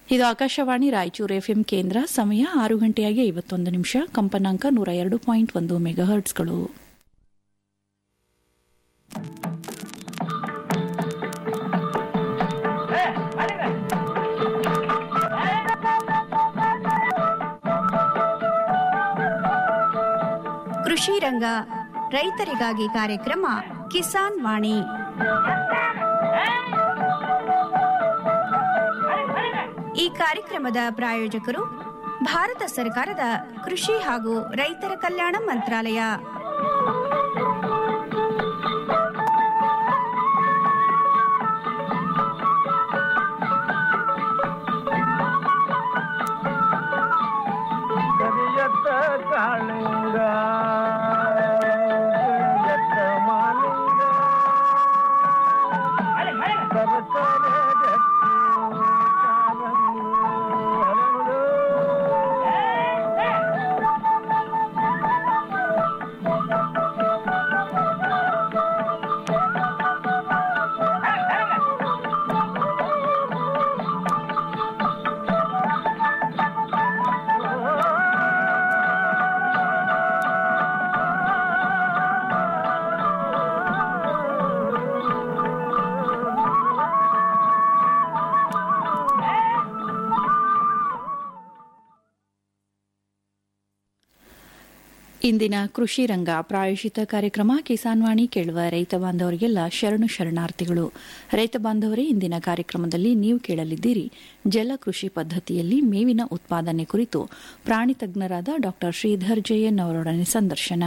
ಇದು ಆಕಾಶವಾಣಿ ರಾಯಚೂರು ಎಫ್ಎಂ ಕೇಂದ್ರ ಸಮಯ ಆರು ಗಂಟೆಯಾಗಿ ಐವತ್ತೊಂದು ನಿಮಿಷ ಕಂಪನಾಂಕ ನೂರ ಎರಡು ಪಾಯಿಂಟ್ ಒಂದು ಮೆಗಾಹರ್ಟ್ಸ್ಗಳು ಕೃಷಿ ರಂಗ ರೈತರಿಗಾಗಿ ಕಾರ್ಯಕ್ರಮ ಕಿಸಾನ್ ವಾಣಿ ಈ ಕಾರ್ಯಕ್ರಮದ ಪ್ರಾಯೋಜಕರು ಭಾರತ ಸರ್ಕಾರದ ಕೃಷಿ ಹಾಗೂ ರೈತರ ಕಲ್ಯಾಣ ಮಂತ್ರಾಲಯ ಕರಿಯತ್ತ ಕಾಳಿಂಗ ಕರಿಯತ್ತ ಮಾಲಿಂಗ ಸರಸರ ಗಟ್ಟಿ ಕಾಲಂಗಿ ಹರಳು. ಇಂದಿನ ಕೃಷಿ ರಂಗ ಪ್ರಾಯೋಜಿತ ಕಾರ್ಯಕ್ರಮ ಕಿಸಾನ್ ವಾಣಿ ಕೇಳುವ ರೈತ ಬಾಂಧವರಿಗೆಲ್ಲ ಶರಣು ಶರಣಾರ್ಥಿಗಳು ರೈತ ಬಾಂಧವರೇ ಇಂದಿನ ಕಾರ್ಯಕ್ರಮದಲ್ಲಿ ನೀವು ಕೇಳಲಿದ್ದೀರಿ ಜಲಕೃಷಿ ಪದ್ದತಿಯಲ್ಲಿ ಮೇವಿನ ಉತ್ಪಾದನೆ ಕುರಿತು ಪ್ರಾಣಿ ತಜ್ಞರಾದ ಡಾ ಶ್ರೀಧರ್ ಜಯನ್ ಅವರೊಡನೆ ಸಂದರ್ಶನ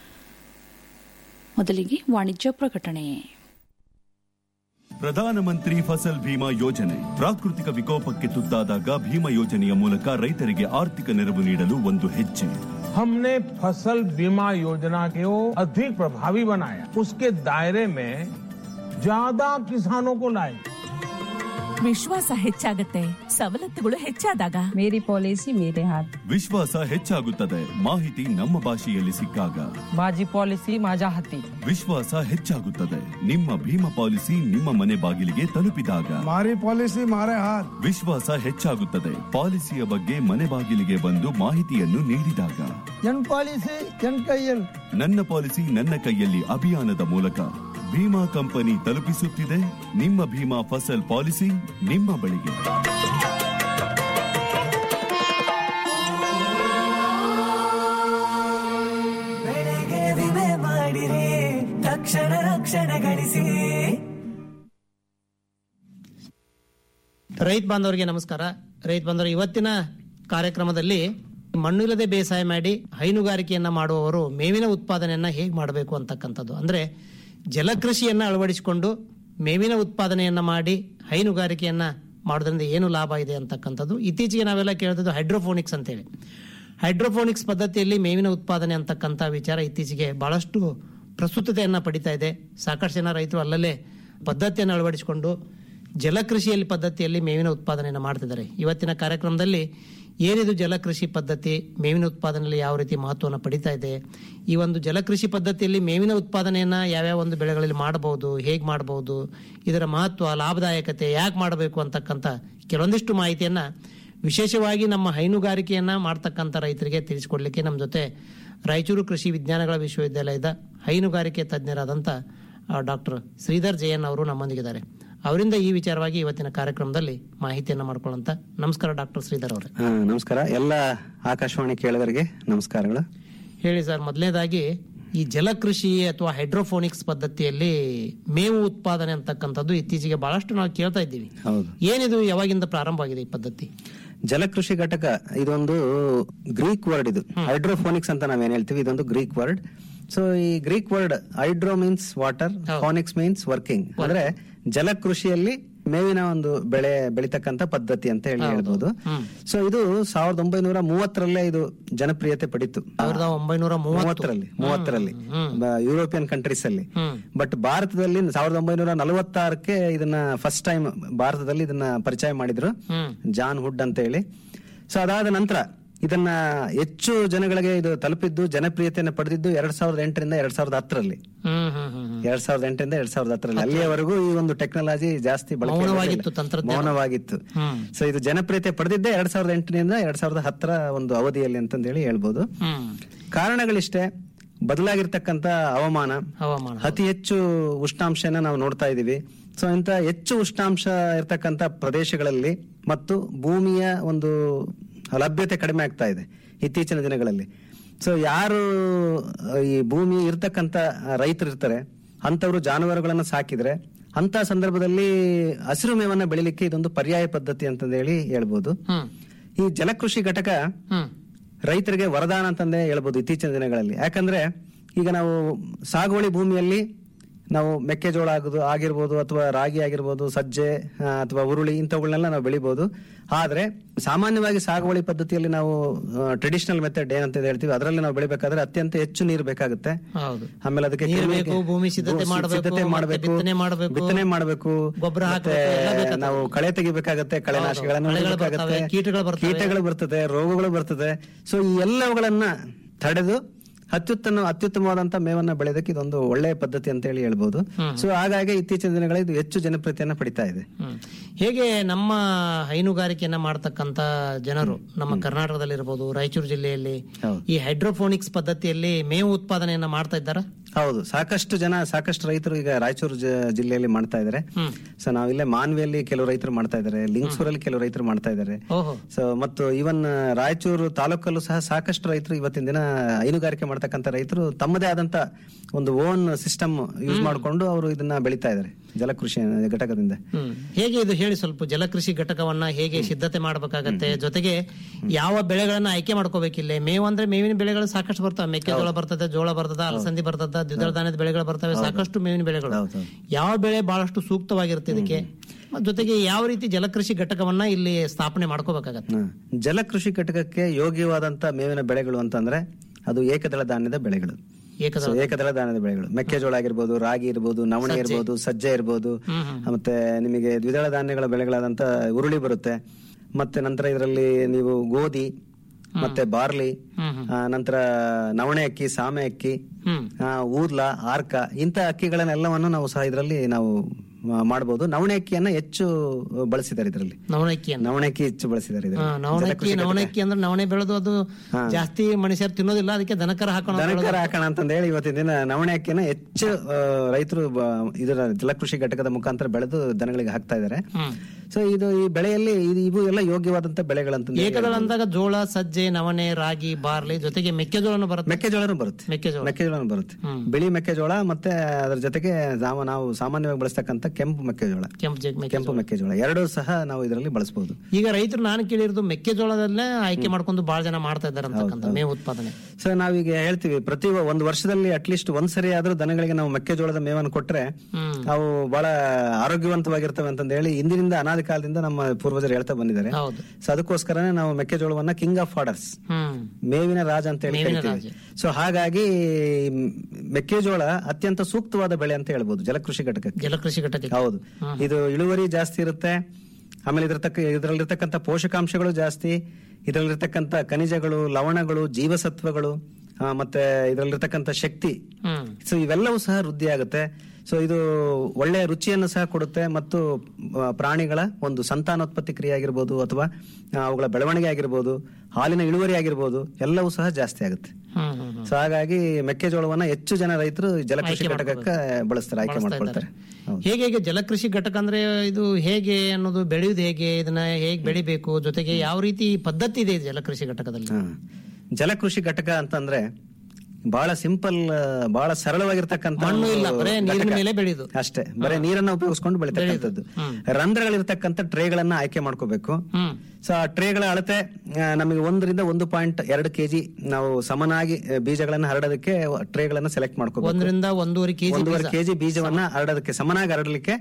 ಮೊದಲಿಗೆ ವಾಣಿಜ್ಯ ಪ್ರಕಟಣೆ ಪ್ರಧಾನಮಂತ್ರಿ ಫಸಲ್ ಭೀಮಾ ಯೋಜನೆ ಪ್ರಾಕೃತಿಕ ವಿಕೋಪಕ್ಕೆ ತುತ್ತಾದಾಗ ಭೀಮಾ ಯೋಜನೆಯ ಮೂಲಕ ರೈತರಿಗೆ ಆರ್ಥಿಕ ನೆರವು ನೀಡಲು ಒಂದು ಹೆಜ್ಜೆ हमने फसल बीमा योजना को अधिक प्रभावी बनाया उसके दायरे में ज्यादा किसानों को लाए ವಿಶ್ವಾಸ ಹೆಚ್ಚಾಗತ್ತೆ ಸವಲತ್ತುಗಳು ಹೆಚ್ಚಾದಾಗ मेरी पॉलिसी मेरे हाथ ವಿಶ್ವಾಸ ಹೆಚ್ಚಾಗುತ್ತದೆ ಮಾಹಿತಿ ನಮ್ಮ ಭಾಷೆಯಲ್ಲಿ ಸಿಕ್ಕಾಗ माझी पॉलिसी माझ्या हाती ವಿಶ್ವಾಸ ಹೆಚ್ಚಾಗುತ್ತದೆ ನಿಮ್ಮ ಭೀಮಾ ಪಾಲಿಸಿ ನಿಮ್ಮ ಮನೆ ಬಾಗಿಲಿಗೆ ತಲುಪಿದಾಗ हमारी पॉलिसी हमारे हाथ ವಿಶ್ವಾಸ ಹೆಚ್ಚಾಗುತ್ತದೆ ಪಾಲಿಸಿಯ ಬಗ್ಗೆ ಮನೆ ಬಾಗಿಲಿಗೆ ಬಂದು ಮಾಹಿತಿಯನ್ನು ನೀಡಿದಾಗ जन पॉलिसी जन कयल ನನ್ನ ಪಾಲಿಸಿ ನನ್ನ ಕೈಯಲ್ಲಿ ಅಭಿಯಾನದ ಮೂಲಕ ಭೀಮಾ ಕಂಪನಿ ತಲುಪಿಸುತ್ತಿದೆ ನಿಮ್ಮ ಭೀಮಾ ಫಸಲ್ ಪಾಲಿಸಿ ನಿಮ್ಮ ಬಳಿಗೆ ಬೆಳೆಗೆ ವಿಮೆ ಮಾಡಿರಿ ತಕ್ಷಣ ರಕ್ಷಣೆ ಗಳಿಸಿ ರೈತ ಬಾಂಧವರಿಗೆ ನಮಸ್ಕಾರ ರೈತ ಬಾಂಧವರು ಇವತ್ತಿನ ಕಾರ್ಯಕ್ರಮದಲ್ಲಿ ಮಣ್ಣಿಲ್ಲದೆ ಬೇಸಾಯ ಮಾಡಿ ಹೈನುಗಾರಿಕೆಯನ್ನ ಮಾಡುವವರು ಮೇವಿನ ಉತ್ಪಾದನೆಯನ್ನ ಹೇಗೆ ಮಾಡಬೇಕು ಅಂತಕ್ಕಂಥದ್ದು ಅಂದ್ರೆ ಜಲಕೃಷಿಯನ್ನ ಅಳವಡಿಸಿಕೊಂಡು ಮೇವಿನ ಉತ್ಪಾದನೆಯನ್ನ ಮಾಡಿ ಹೈನುಗಾರಿಕೆಯನ್ನ ಮಾಡೋದ್ರಿಂದ ಏನು ಲಾಭ ಇದೆ ಅಂತಕ್ಕಂಥದ್ದು ಇತ್ತೀಚೆಗೆ ನಾವೆಲ್ಲ ಕೇಳಿದ್ದು ಹೈಡ್ರೋಫೋನಿಕ್ಸ್ ಅಂತೇಳಿ ಹೈಡ್ರೋಫೋನಿಕ್ಸ್ ಪದ್ಧತಿಯಲ್ಲಿ ಮೇವಿನ ಉತ್ಪಾದನೆ ಅಂತಕ್ಕಂಥ ವಿಚಾರ ಇತ್ತೀಚೆಗೆ ಬಹಳಷ್ಟು ಪ್ರಸ್ತುತತೆಯನ್ನ ಪಡಿತಾ ಇದೆ ಸಾಕಷ್ಟು ಜನ ರೈತರು ಅಲ್ಲಲ್ಲೇ ಪದ್ಧತಿಯನ್ನು ಅಳವಡಿಸಿಕೊಂಡು ಜಲಕೃಷಿಯಲ್ಲಿ ಪದ್ಧತಿಯಲ್ಲಿ ಮೇವಿನ ಉತ್ಪಾದನೆಯನ್ನು ಮಾಡ್ತಿದ್ದಾರೆ ಇವತ್ತಿನ ಕಾರ್ಯಕ್ರಮದಲ್ಲಿ ಏನಿದು ಜಲಕೃಷಿ ಪದ್ಧತಿ ಮೇವಿನ ಉತ್ಪಾದನೆಯಲ್ಲಿ ಯಾವ ರೀತಿ ಮಹತ್ವವನ್ನು ಪಡಿತಾ ಇದೆ ಈ ಒಂದು ಜಲಕೃಷಿ ಪದ್ಧತಿಯಲ್ಲಿ ಮೇವಿನ ಉತ್ಪಾದನೆಯನ್ನ ಯಾವ್ಯಾವ ಒಂದು ಬೆಳೆಗಳಲ್ಲಿ ಮಾಡಬಹುದು ಹೇಗೆ ಮಾಡಬಹುದು ಇದರ ಮಹತ್ವ ಲಾಭದಾಯಕತೆ ಯಾಕೆ ಮಾಡಬೇಕು ಅಂತಕ್ಕಂಥ ಕೆಲವೊಂದಿಷ್ಟು ಮಾಹಿತಿಯನ್ನ ವಿಶೇಷವಾಗಿ ನಮ್ಮ ಹೈನುಗಾರಿಕೆಯನ್ನ ಮಾಡ್ತಕ್ಕಂಥ ರೈತರಿಗೆ ತಿಳಿಸಿಕೊಡ್ಲಿಕ್ಕೆ ನಮ್ಮ ಜೊತೆ ರಾಯಚೂರು ಕೃಷಿ ವಿಜ್ಞಾನಗಳ ವಿಶ್ವವಿದ್ಯಾಲಯದ ಹೈನುಗಾರಿಕೆ ತಜ್ಞರಾದಂಥ ಡಾಕ್ಟರ್ ಶ್ರೀಧರ್ ಜಯನ್ ಅವರು ನಮ್ಮೊಂದಿಗಿದ್ದಾರೆ ಅವರಿಂದ ಈ ವಿಚಾರವಾಗಿ ಇವತ್ತಿನ ಕಾರ್ಯಕ್ರಮದಲ್ಲಿ ಮಾಹಿತಿಯನ್ನ ಮಾಡ್ಕೊಳ್ಳೋಂತ ನಮಸ್ಕಾರ ಡಾಕ್ಟರ್ ಶ್ರೀಧರ್ ಅವರೇ ಆ, ನಮಸ್ಕಾರ ಎಲ್ಲ ಆಕಾಶವಾಣಿ ಕೇಳುಗರಿಗೆ ನಮಸ್ಕಾರಗಳು ಹೇಳಿ ಸರ್ ಮೊದಲನೇದಾಗಿ ಈ ಜಲಕೃಷಿ ಅಥವಾ ಹೈಡ್ರೋಫೋನಿಕ್ಸ್ ಪದ್ಧತಿಯಲ್ಲಿ ಮೇವು ಉತ್ಪಾದನೆ ಅಂತಕ್ಕಂಥದ್ದು ಇತ್ತೀಚೆಗೆ ಬಹಳಷ್ಟು ನಾವು ಕೇಳ್ತಾ ಇದ್ದೀವಿ ಹೌದು ಏನಿದು ಯಾವಾಗಿಂದ ಪ್ರಾರಂಭವಾಗಿದೆ ಈ ಪದ್ಧತಿ ಜಲಕೃಷಿ ಘಟಕ ಇದೊಂದು ಗ್ರೀಕ್ ವರ್ಡ್ ಇದು ಹೈಡ್ರೋಫೋನಿಕ್ಸ್ ಅಂತ ನಾವೇನ್ ಹೇಳ್ತೀವಿ ಇದೊಂದು ಗ್ರೀಕ್ ವರ್ಡ್ ಸೊ ಈ Greek word hydro means water ponics means working ಅಂದ್ರೆ ಜಲಕೃಷಿಯಲ್ಲಿ ಮೇವಿನ ಒಂದು ಬೆಳೆ ಬೆಳಿತಕ್ಕಂತ ಪದ್ಧತಿ ಅಂತ ಹೇಳಿ ಹೇಳ್ಬೋದು ಸೊ ಇದು ಸಾವಿರದ ಒಂಬೈನೂರ ಮೂವತ್ತರಲ್ಲೇ ಇದು ಜನಪ್ರಿಯತೆ ಪಡಿತು ಸಾವಿರದ ಒಂಬೈನೂರ ಮೂವತ್ತು ಮೂವತ್ತರಲ್ಲಿ ಮೂವತ್ತರಲ್ಲಿ ಬ- ಯುರೋಪಿಯನ್ ಕಂಟ್ರೀಸ್ ಅಲ್ಲಿ ಬಟ್ ಭಾರತದಲ್ಲಿ ಸಾವಿರದ ಒಂಬೈನೂರ ನಲವತ್ತಾರಕ್ಕೆ ಇದನ್ನ ಫಸ್ಟ್ ಟೈಮ್ ಭಾರತದಲ್ಲಿ ಇದನ್ನ ಪರಿಚಯ ಮಾಡಿದ್ರು ಜಾನ್ ಹುಡ್ ಅಂತ ಹೇಳಿ ಸೊ ಅದಾದ ನಂತರ ಇದನ್ನ ಹೆಚ್ಚು ಜನಗಳಿಗೆ ಇದು ತಲುಪಿದ್ದು ಜನಪ್ರಿಯತೆಯನ್ನು ಪಡೆದಿದ್ದು ಎರಡ್ ಸಾವಿರದ ಎಂಟರಿಂದ ಎರಡ್ ಸಾವಿರದ ಹತ್ತರಲ್ಲಿ ಹ್ಮ್ ಹ್ಮ್ ಹ್ಮ್ ಹ್ಮ್. ಎರಡ್ ಸಾವಿರದ ಎಂಟರಿಂದ ಎರಡ್ ಸಾವಿರದ ಹತ್ತರಲ್ಲಿ ಅಲ್ಲಿಯವರೆಗೂ ಈ ಒಂದು ಟೆಕ್ನಾಲಜಿ ಜಾಸ್ತಿ ಬಳಕೆ ಮೌನವಾಗಿತ್ತು ಇರಲಿಲ್ಲ. ತಂತ್ರಜ್ಞಾನ. ಮೌನವಾಗಿತ್ತು ಹ್ಮ್. ಸೊ ಇದು ಜನಪ್ರಿಯತೆ ಪಡೆದಿದ್ದೆ ಎರಡ್ ಸಾವಿರದ ಎಂಟರಿಂದ ಎರಡ್ ಸಾವಿರದ ಹತ್ತರ ಒಂದು ಅವಧಿಯಲ್ಲಿ ಅಂತಂದೇಳಿ ಹೇಳ್ಬೋದು ಹ್ಮ್ ಕಾರಣಗಳಿಷ್ಟೇ ಬದಲಾಗಿರ್ತಕ್ಕಂತ ಹವಾಮಾನ ಹವಾಮಾನ ಅತಿ ಹೆಚ್ಚು ಉಷ್ಣಾಂಶನ ನಾವು ನೋಡ್ತಾ ಇದೀವಿ ಸೊ ಇಂತ ಹೆಚ್ಚು ಉಷ್ಣಾಂಶ ಇರ್ತಕ್ಕಂತ ಪ್ರದೇಶಗಳಲ್ಲಿ ಮತ್ತು ಭೂಮಿಯ ಒಂದು ಲಭ್ಯತೆ ಕಡಿಮೆ ಆಗ್ತಾ ಇದೆ ಇತ್ತೀಚಿನ ದಿನಗಳಲ್ಲಿ ಸೊ ಯಾರು ಅಹ್, ಈ ಭೂಮಿ ಇರ್ತಕ್ಕಂತ ರೈತರು ಇರ್ತಾರೆ ಅಂತವರು ಜಾನುವಾರುಗಳನ್ನ ಸಾಕಿದ್ರೆ ಅಂತ ಸಂದರ್ಭದಲ್ಲಿ ಹಸಿರು ಮೇವನ್ನ ಬೆಳಿಲಿಕ್ಕೆ ಇದೊಂದು ಪರ್ಯಾಯ ಪದ್ಧತಿ ಅಂತಂದೇಳಿ ಹೇಳ್ಬೋದು ಹ್ಮ್ ಈ ಜಲಕೃಷಿ ಘಟಕ ಹ್ಮ್ ರೈತರಿಗೆ ವರದಾನ ಅಂತಂದೇ ಹೇಳ್ಬೋದು ಇತ್ತೀಚಿನ ದಿನಗಳಲ್ಲಿ ಯಾಕಂದ್ರೆ ಈಗ ನಾವು ಸಾಗುವಳಿ ಭೂಮಿಯಲ್ಲಿ ನಾವು ಮೆಕ್ಕೆಜೋಳ ಆಗುದು ಆಗಿರ್ಬೋದು ಅಥವಾ ರಾಗಿ ಆಗಿರ್ಬೋದು ಸಜ್ಜೆ ಆ, ಅಥವಾ ಉರುಳಿ ಇಂಥವುಗಳನ್ನೆಲ್ಲ ನಾವು ಬೆಳಿಬಹುದು ಆದ್ರೆ ಸಾಮಾನ್ಯವಾಗಿ ಸಾಗುವಳಿ ಪದ್ಧತಿಯಲ್ಲಿ ನಾವು ಟ್ರೆಡಿಷನಲ್ ಮೆಥಡ್ ಏನಂತ ಹೇಳ್ತೀವಿ ಅದರಲ್ಲಿ ನಾವು ಬೆಳಿಬೇಕಾದ್ರೆ ಅತ್ಯಂತ ಹೆಚ್ಚು ನೀರು ಬೇಕಾಗುತ್ತೆ ಹೌದು ಆಮೇಲೆ ಅದಕ್ಕೆ ನೀರು ಕ್ರಿಮಿ- ಬೇಕು, ಭೂಮಿ ಸಿದ್ಧತೆ ಭೂ- ಮಾಡ್ಬೇಕು, ಸಿದ್ಧತೆ ಮತ್ತೆ ಮಾಡಬೇಕು ಬಿತ್ತನೆ ಮಾಡ್ಬೇಕು, ಬಿತ್ತನೆ ಮಾಡಬೇಕು ಗೊಬ್ಬರ ಮತ್ತೆ ಹಾಕ್ಬೇಕು, ಎಲ್ಲ ಬೇಕಾಗ್ತದೆ. ನಾವು ಕಳೆ ತೆಗಿಬೇಕಾಗತ್ತೆ ಕಳೆನಾಶಕಗಳನ್ನು ಕಳೆಗಳು ಹೊಡಿಬೇಕಾಗತ್ತೆ. ಬರ್ತವೆ, ಕೀಟಗಳು ಬರ್ತವೆ. ಕೀಟಗಳು ಬರ್ತದೆ ರೋಗಗಳು ಬರ್ತದೆ ಸೊ ಈ ಎಲ್ಲವುಗಳನ್ನ ತಡೆದು ಅತ್ಯುತ್ತಮ ಅತ್ಯುತ್ತಮವಾದಂತ ಮೇವನ್ನ ಬೆಳೆಯೋದಕ್ಕೆ ಇದೊಂದು ಒಳ್ಳೆಯ ಪದ್ಧತಿ ಅಂತ ಹೇಳಿ ಹೇಳ್ಬೋದು ಸೊ ಹಾಗಾಗಿ ಇತ್ತೀಚಿನ ದಿನಗಳಲ್ಲಿ ಇದು ಹೆಚ್ಚು ಜನಪ್ರಿಯತೆಯನ್ನ ಪಡಿತಾ ಇದೆ ಹ್ಮ್. ಹೇಗೆ ನಮ್ಮ ಹೈನುಗಾರಿಕೆಯನ್ನ ಮಾಡ್ತಕ್ಕಂತ ಜನರು ನಮ್ಮ ಕರ್ನಾಟಕದಲ್ಲಿ ಇರಬಹುದು ರಾಯಚೂರು ಜಿಲ್ಲೆಯಲ್ಲಿ ಹೌದು. ಈ ಹೈಡ್ರೋಫೋನಿಕ್ಸ್ ಪದ್ಧತಿಯಲ್ಲಿ ಮೇವು ಉತ್ಪಾದನೆಯನ್ನ ಮಾಡ್ತಾ ಇದ್ದಾರ ಹೌದು ಸಾಕಷ್ಟು ಜನ ಸಾಕಷ್ಟು ರೈತರು ಈಗ ರಾಯಚೂರು ಜ- ಜಿಲ್ಲೆಯಲ್ಲಿ ಮಾಡ್ತಾ ಇದ್ದಾರೆ ಸೊ ನಾವಿಲ್ಲೇ ಮಾನ್ವಿಯಲ್ಲಿ ಕೆಲವು ರೈತರು ಮಾಡ್ತಾ ಇದ್ದಾರೆ ಲಿಂಗ್ಸೂರಲ್ಲಿ ಕೆಲವು ರೈತರು ಮಾಡ್ತಾ ಇದ್ದಾರೆ ಓಹೋ ಸೊ ಮತ್ತು ಇವನ್ ರಾಯಚೂರು ತಾಲೂಕಲ್ಲೂ ಸಹ ಸಾಕಷ್ಟು ರೈತರು ಇವತ್ತಿನ ದಿನ ಹೈನುಗಾರಿಕೆ ಮಾಡ್ತಕ್ಕಂಥ ರೈತರು ತಮ್ಮದೇ ಆದಂತ ಒಂದು ಓನ್ ಸಿಸ್ಟಮ್ ಯೂಸ್ ಮಾಡಿಕೊಂಡು ಅವರು ಇದನ್ನ ಬೆಳಿತಾ ಇದ್ದಾರೆ ಜಲಕೃಷಿ ಘಟಕದಿಂದ ಹ್ಮ್. ಹೇಗೆ ಇದು ಹೇಳಿ ಸ್ವಲ್ಪ ಜಲಕೃಷಿ ಘಟಕವನ್ನ ಹೇಗೆ ಸಿದ್ಧತೆ ಮಾಡಬೇಕಾಗತ್ತೆ ಜೊತೆಗೆ ಯಾವ ಬೆಳೆಗಳನ್ನ ಆಯ್ಕೆ ಮಾಡ್ಕೋಬೇಕಿಲ್ಲ ಮೇವು ಅಂದ್ರೆ ಮೇವಿನ ಬೆಳೆಗಳು ಸಾಕಷ್ಟು ಬರ್ತವೆ ಮೆಕ್ಕೆಜೋಳ ಬರ್ತದೆ ಜೋಳ ಬರ್ತದೆ ಅಲಸಂದಿ ಬರ್ತದೆ ದ್ವಿದಳ ಧಾನ್ಯದ ಬೆಳೆಗಳು ಬರ್ತವೆ ಸಾಕಷ್ಟು ಮೇವಿನ ಬೆಳೆಗಳು ಹೌದು. ಯಾವ ಬೆಳೆ ಬಹಳಷ್ಟು ಸೂಕ್ತವಾಗಿರುತ್ತೆ ಇದಕ್ಕೆ ಮತ್ತ್ ಜೊತೆಗೆ ಯಾವ ರೀತಿ ಜಲಕೃಷಿ ಘಟಕವನ್ನ ಇಲ್ಲಿ ಸ್ಥಾಪನೆ ಮಾಡ್ಕೋಬೇಕಾಗತ್ತೆ ಹ್ಮ್. ಜಲಕೃಷಿ ಘಟಕಕ್ಕೆ ಯೋಗ್ಯವಾದಂತ ಮೇವಿನ ಬೆಳೆಗಳು ಅಂತಂದ್ರೆ ಅದು ಏಕದಳ ಧಾನ್ಯದ ಬೆಳೆಗಳು ಏಕದಳ So, ಏಕದಳ ಧಾನ್ಯದ ಬೆಳೆಗಳು ಮೆಕ್ಕೆಜೋಳ ಆಗಿರ್ಬೋದು ರಾಗಿ ಇರ್ಬೋದು ನವಣೆ ಇರ್ಬೋದು ಸಜ್ಜೆ ಇರ್ಬೋದು ಮತ್ತೆ ನಿಮಗೆ ದ್ವಿದಳ ಧಾನ್ಯಗಳ ಬೆಳೆಗಳಾದಂತ ಉರುಳಿ ಬರುತ್ತೆ ಮತ್ತೆ ನಂತರ ಇದರಲ್ಲಿ ನೀವು ಗೋಧಿ ಮತ್ತೆ ಬಾರ್ಲಿ ಆ, ನಂತರ ನವಣೆ ಅಕ್ಕಿ ಸಾಮೆ ಅಕ್ಕಿ ಹ್ಮ್ ಆ, ಊದ್ಲ ಆರ್ಕ ಇಂಥ ಅಕ್ಕಿಗಳನ್ನೆಲ್ಲವನ್ನು ನಾವು ಸಹ ಇದರಲ್ಲಿ ನಾವು ಆ, ಮಾಡಬಹುದು ನವಣೆ ಅಕ್ಕಿಯನ್ನ ಹೆಚ್ಚು ಬಳಸಿದ್ದಾರೆ ಇದರಲ್ಲಿ ನವಣಕ್ಕಿಯನ್ನ ನವಣೆ ಅಕ್ಕಿ ಹೆಚ್ಚು ಬಳಸಿದ್ದಾರೆ ಹಾ, ಇದರಲ್ಲಿ ನವಣಕ್ಕಿ ನವಣಕ್ಕಿ ಅಂದ್ರೆ ನವಣೆ ಬೆಳೆದು ಅದು ಜಾಸ್ತಿ ಮನುಷ್ಯರು ತಿನ್ನೋದಿಲ್ಲ ಅದಕ್ಕೆ ದನಕರ ಹಾಕೋಣ ಅಂತ ದನಕರ ಹಾಕೋಣ ಅಂತಂದ ಹೇಳಿ ಇವತ್ತಿನ ದಿನ ನವಣೆ ಅಕ್ಕಿನ ಹೆಚ್ಚು ಆ, ರೈತರು ಬ- ಇದರ ಜಲಕೃಷಿ ಘಟಕದ ಮುಖಾಂತರ ಬೆಳೆದು ದನಗಳಿಗೆ ಹಾಕ್ತಾ ಇದ್ದಾರೆ ಹ್ಮ್. ಸೊ ಇದು ಈ ಬೆಳೆಯಲ್ಲಿ ಇದು- ಇವು ಎಲ್ಲ ಯೋಗ್ಯವಾದಂತ ಬೆಳೆಗಳಂತ ಏಕದಳ ಅಂದಾಗ ಜೋಳ ಸಜ್ಜೆ ನವಣೆ ರಾಗಿ ಬಾರ್ಲಿ ಜೊತೆಗೆ ಮೆಕ್ಕೆಜೋಳನು ಬರುತ್ತೆ ಮೆಕ್ಕೆಜೋಳನೂ ಬರುತ್ತೆ ಮೆಕ್ಕೆಜೋಳ ಮೆಕ್ಕೆಜೋಳನೂ ಬರುತ್ತೆ ಬಿಳಿ ಮೆಕ್ಕೆಜೋಳ ಮತ್ತೆ ಅದರ ಜೊತೆಗೆ ನಾವು ನಾವು ಸಾಮಾನ್ಯವಾಗಿ ಬಳಸ್ತಕ್ಕಂಥ ಕೆಂಪು ಮೆಕ್ಕೆಜೋಳ ಕೆಂಪು ಜೆ- ಮೆಕ್ಕೆ- ಕೆಂಪು ಮೆಕ್ಕೆಜೋಳ ಎರಡೂ ಸಹ ನಾವು ಇದರಲ್ಲಿ ಬಳಸಬಹುದು ಈಗ ರೈತರು ನಾನು ಕೇಳಿರೋದು ಮೆಕ್ಕೆಜೋಳದಲ್ಲೇ ಆಯ್ಕೆ ಮಾಡ್ಕೊಂಡು ಬಹಳ ಜನ ಮಾಡ್ತಾ ಇದ್ದಾರೆ ಅಂತಕ್ಕಂಥ ಮೇವು ಉತ್ಪಾದನೆ ಸೊ ನಾವೀಗ ಹೇಳ್ತೀವಿ ಪ್ರತಿ ಒಂದು ವರ್ಷದಲ್ಲಿ ಅಟ್ಲೀಸ್ಟ್ ಒಂದ್ ಸರಿ ಆದ್ರೂ ದನಗಳಿಗೆ ನಾವು ಮೆಕ್ಕೆಜೋಳದ ಮೇವನ್ನು ಕೊಟ್ರೆ ಹ್ಮ್ ಅವು ಬಹಳ ಆರೋಗ್ಯವಂತವಾಗಿರ್ತವೆ ಅಂತಂದ ಹೇಳಿ ಇಂದಿನಿಂದ ಅನಾದಿ ಕಾಲದಿಂದ ನಮ್ಮ ಪೂರ್ವಜರು ಹೇಳ್ತಾ ಬಂದಿದ್ದಾರೆ ಹೌದು ಸೊ ಅದಕ್ಕೋಸ್ಕರನೇ ನಾವು ಮೆಕ್ಕೆಜೋಳವನ್ನ ಕಿಂಗ್ ಆಫ್ ಆರ್ಡರ್ಸ್ ಹ್ಮ್ ಮೇವಿನ ರಾಜ ಅಂತ ಹೇಳಿ ಮೇವಿನ ಕರಿತೀವಿ ಸೊ ಹಾಗಾಗಿ ಮ್, ಮೆಕ್ಕೆಜೋಳ ಅತ್ಯಂತ ಸೂಕ್ತವಾದ ಬೆಳೆ ಅಂತ ಹೇಳ್ಬೋದು ಜಲಕೃಷಿ ಘಟಕಕ್ಕೆ ಜಲಕೃಷಿ ಘಟಕ ಹೌದು ಇದು ಇಳುವರಿ ಜಾಸ್ತಿ ಇರುತ್ತೆ ಆಮೇಲೆ ಇದ್ರ ತಕ್ಕ ಇದರಲ್ಲಿರ್ತಕ್ಕಂಥ ಪೋಷಕಾಂಶಗಳು ಜಾಸ್ತಿ ಇದರಲ್ಲಿರ್ತಕ್ಕಂಥ ಖನಿಜಗಳು ಲವಣಗಳು ಜೀವಸತ್ವಗಳು ಆ, ಮತ್ತೆ ಇದರಲ್ಲಿರ್ತಕ್ಕಂಥ ಶಕ್ತಿ ಹ್ಮ್ ಸೊ ಇವೆಲ್ಲವೂ ಸಹ ವೃದ್ಧಿ ಆಗುತ್ತೆ ಸೊ ಇದು ಒಳ್ಳೆಯ ರುಚಿಯನ್ನು ಸಹ ಕೊಡುತ್ತೆ ಮತ್ತು ಆ, ಪ್ರಾಣಿಗಳ ಒಂದು ಸಂತಾನೋತ್ಪತ್ತಿ ಕ್ರಿಯೆ ಆಗಿರ್ಬೋದು ಅಥವಾ ಆ, ಅವುಗಳ ಬೆಳವಣಿಗೆ ಆಗಿರ್ಬೋದು ಹಾಲಿನ ಇಳುವರಿ ಆಗಿರ್ಬೋದು ಎಲ್ಲವೂ ಸಹ ಜಾಸ್ತಿ ಆಗುತ್ತೆ ಹ್ಮ್ ಹ್ಮ್ ಹ್ಮ್. ಸೊ ಹಾಗಾಗಿ ಮೆಕ್ಕೆಜೋಳವನ್ನ ಹೆಚ್ಚು ಜನ ರೈತರು ಜಲಕೃಷಿ ಘಟಕಕ್ಕೆ ಬಳಸ್ತಾರೆ ಆಯ್ಕೆ ಬಳಸ್ತಾ ಮಾಡ್ಕೊಳ್ತಾರೆ ಹೌದು. ಹೇಗೆ ಹೇಗೆ ಜಲಕೃಷಿ ಘಟಕ ಅಂದ್ರೆ ಇದು ಹೇಗೆ ಅನ್ನೋದು ಬೆಳೆಯುವುದು ಹೇಗೆ ಇದನ್ನ ಹೇಗೆ ಬೆಳಿಬೇಕು ಜೊತೆಗೆ ಯಾವ ರೀತಿ ಪದ್ಧತಿ ಇದೆ ಈ ಜಲಕೃಷಿ ಘಟಕದಲ್ಲಿ ಹಾ. ಜಲಕೃಷಿ ಘಟಕ ಅಂತಂದ್ರೆ ಬಹಳ ಸಿಂಪಲ್ ಬಹಳ ಸರಳವಾಗಿರ್ತಕ್ಕಂಥ ಮಣ್ಣು ಇಲ್ಲ, ಒಂದು ಬರೇ ನೀರಿನ ಘಟಕ. ಮೇಲೆ ಬೆಳೆಯುದು. ಅಷ್ಟೇ ಬರೀ ನೀರನ್ನ ಉಪಯೋಗಿಸ್ಕೊಂಡು ಬೆಳಿತಕ್ಕಂಥದ್ದು ರಂಧ್ರಗಳಿರ್ತಕ್ಕಂಥ ಟ್ರೇಗಳನ್ನ ಆಯ್ಕೆ ಮಾಡ್ಕೋಬೇಕು ಹ್ಮ್ ಸೊ ಆ ಟ್ರೇಗಳ ಅಳತೆ ಆ, ನಮಗೆ ಒಂದರಿಂದ ಒಂದು ಪಾಯಿಂಟ್ ಎರಡು ಕೆಜಿ ನಾವು ಸಮನಾಗಿ ಆ, ಬೀಜಗಳನ್ನ ಹರಡೋದಕ್ಕೆ ಟ್ರೇಗಳನ್ನ ಸೆಲೆಕ್ಟ್ ಮಾಡ್ಕೋಬೇಕು ಒಂದರಿಂದ ಒಂದೂವರೆ ಕೆಜಿ ಒಂದೂವರೆ ಕೆಜಿ ಬೀಜವನ್ನ ಹರಡೋದಕ್ಕೆ ಸಮನಾಗಿ ಹರಡಲಿಕ್ಕೆ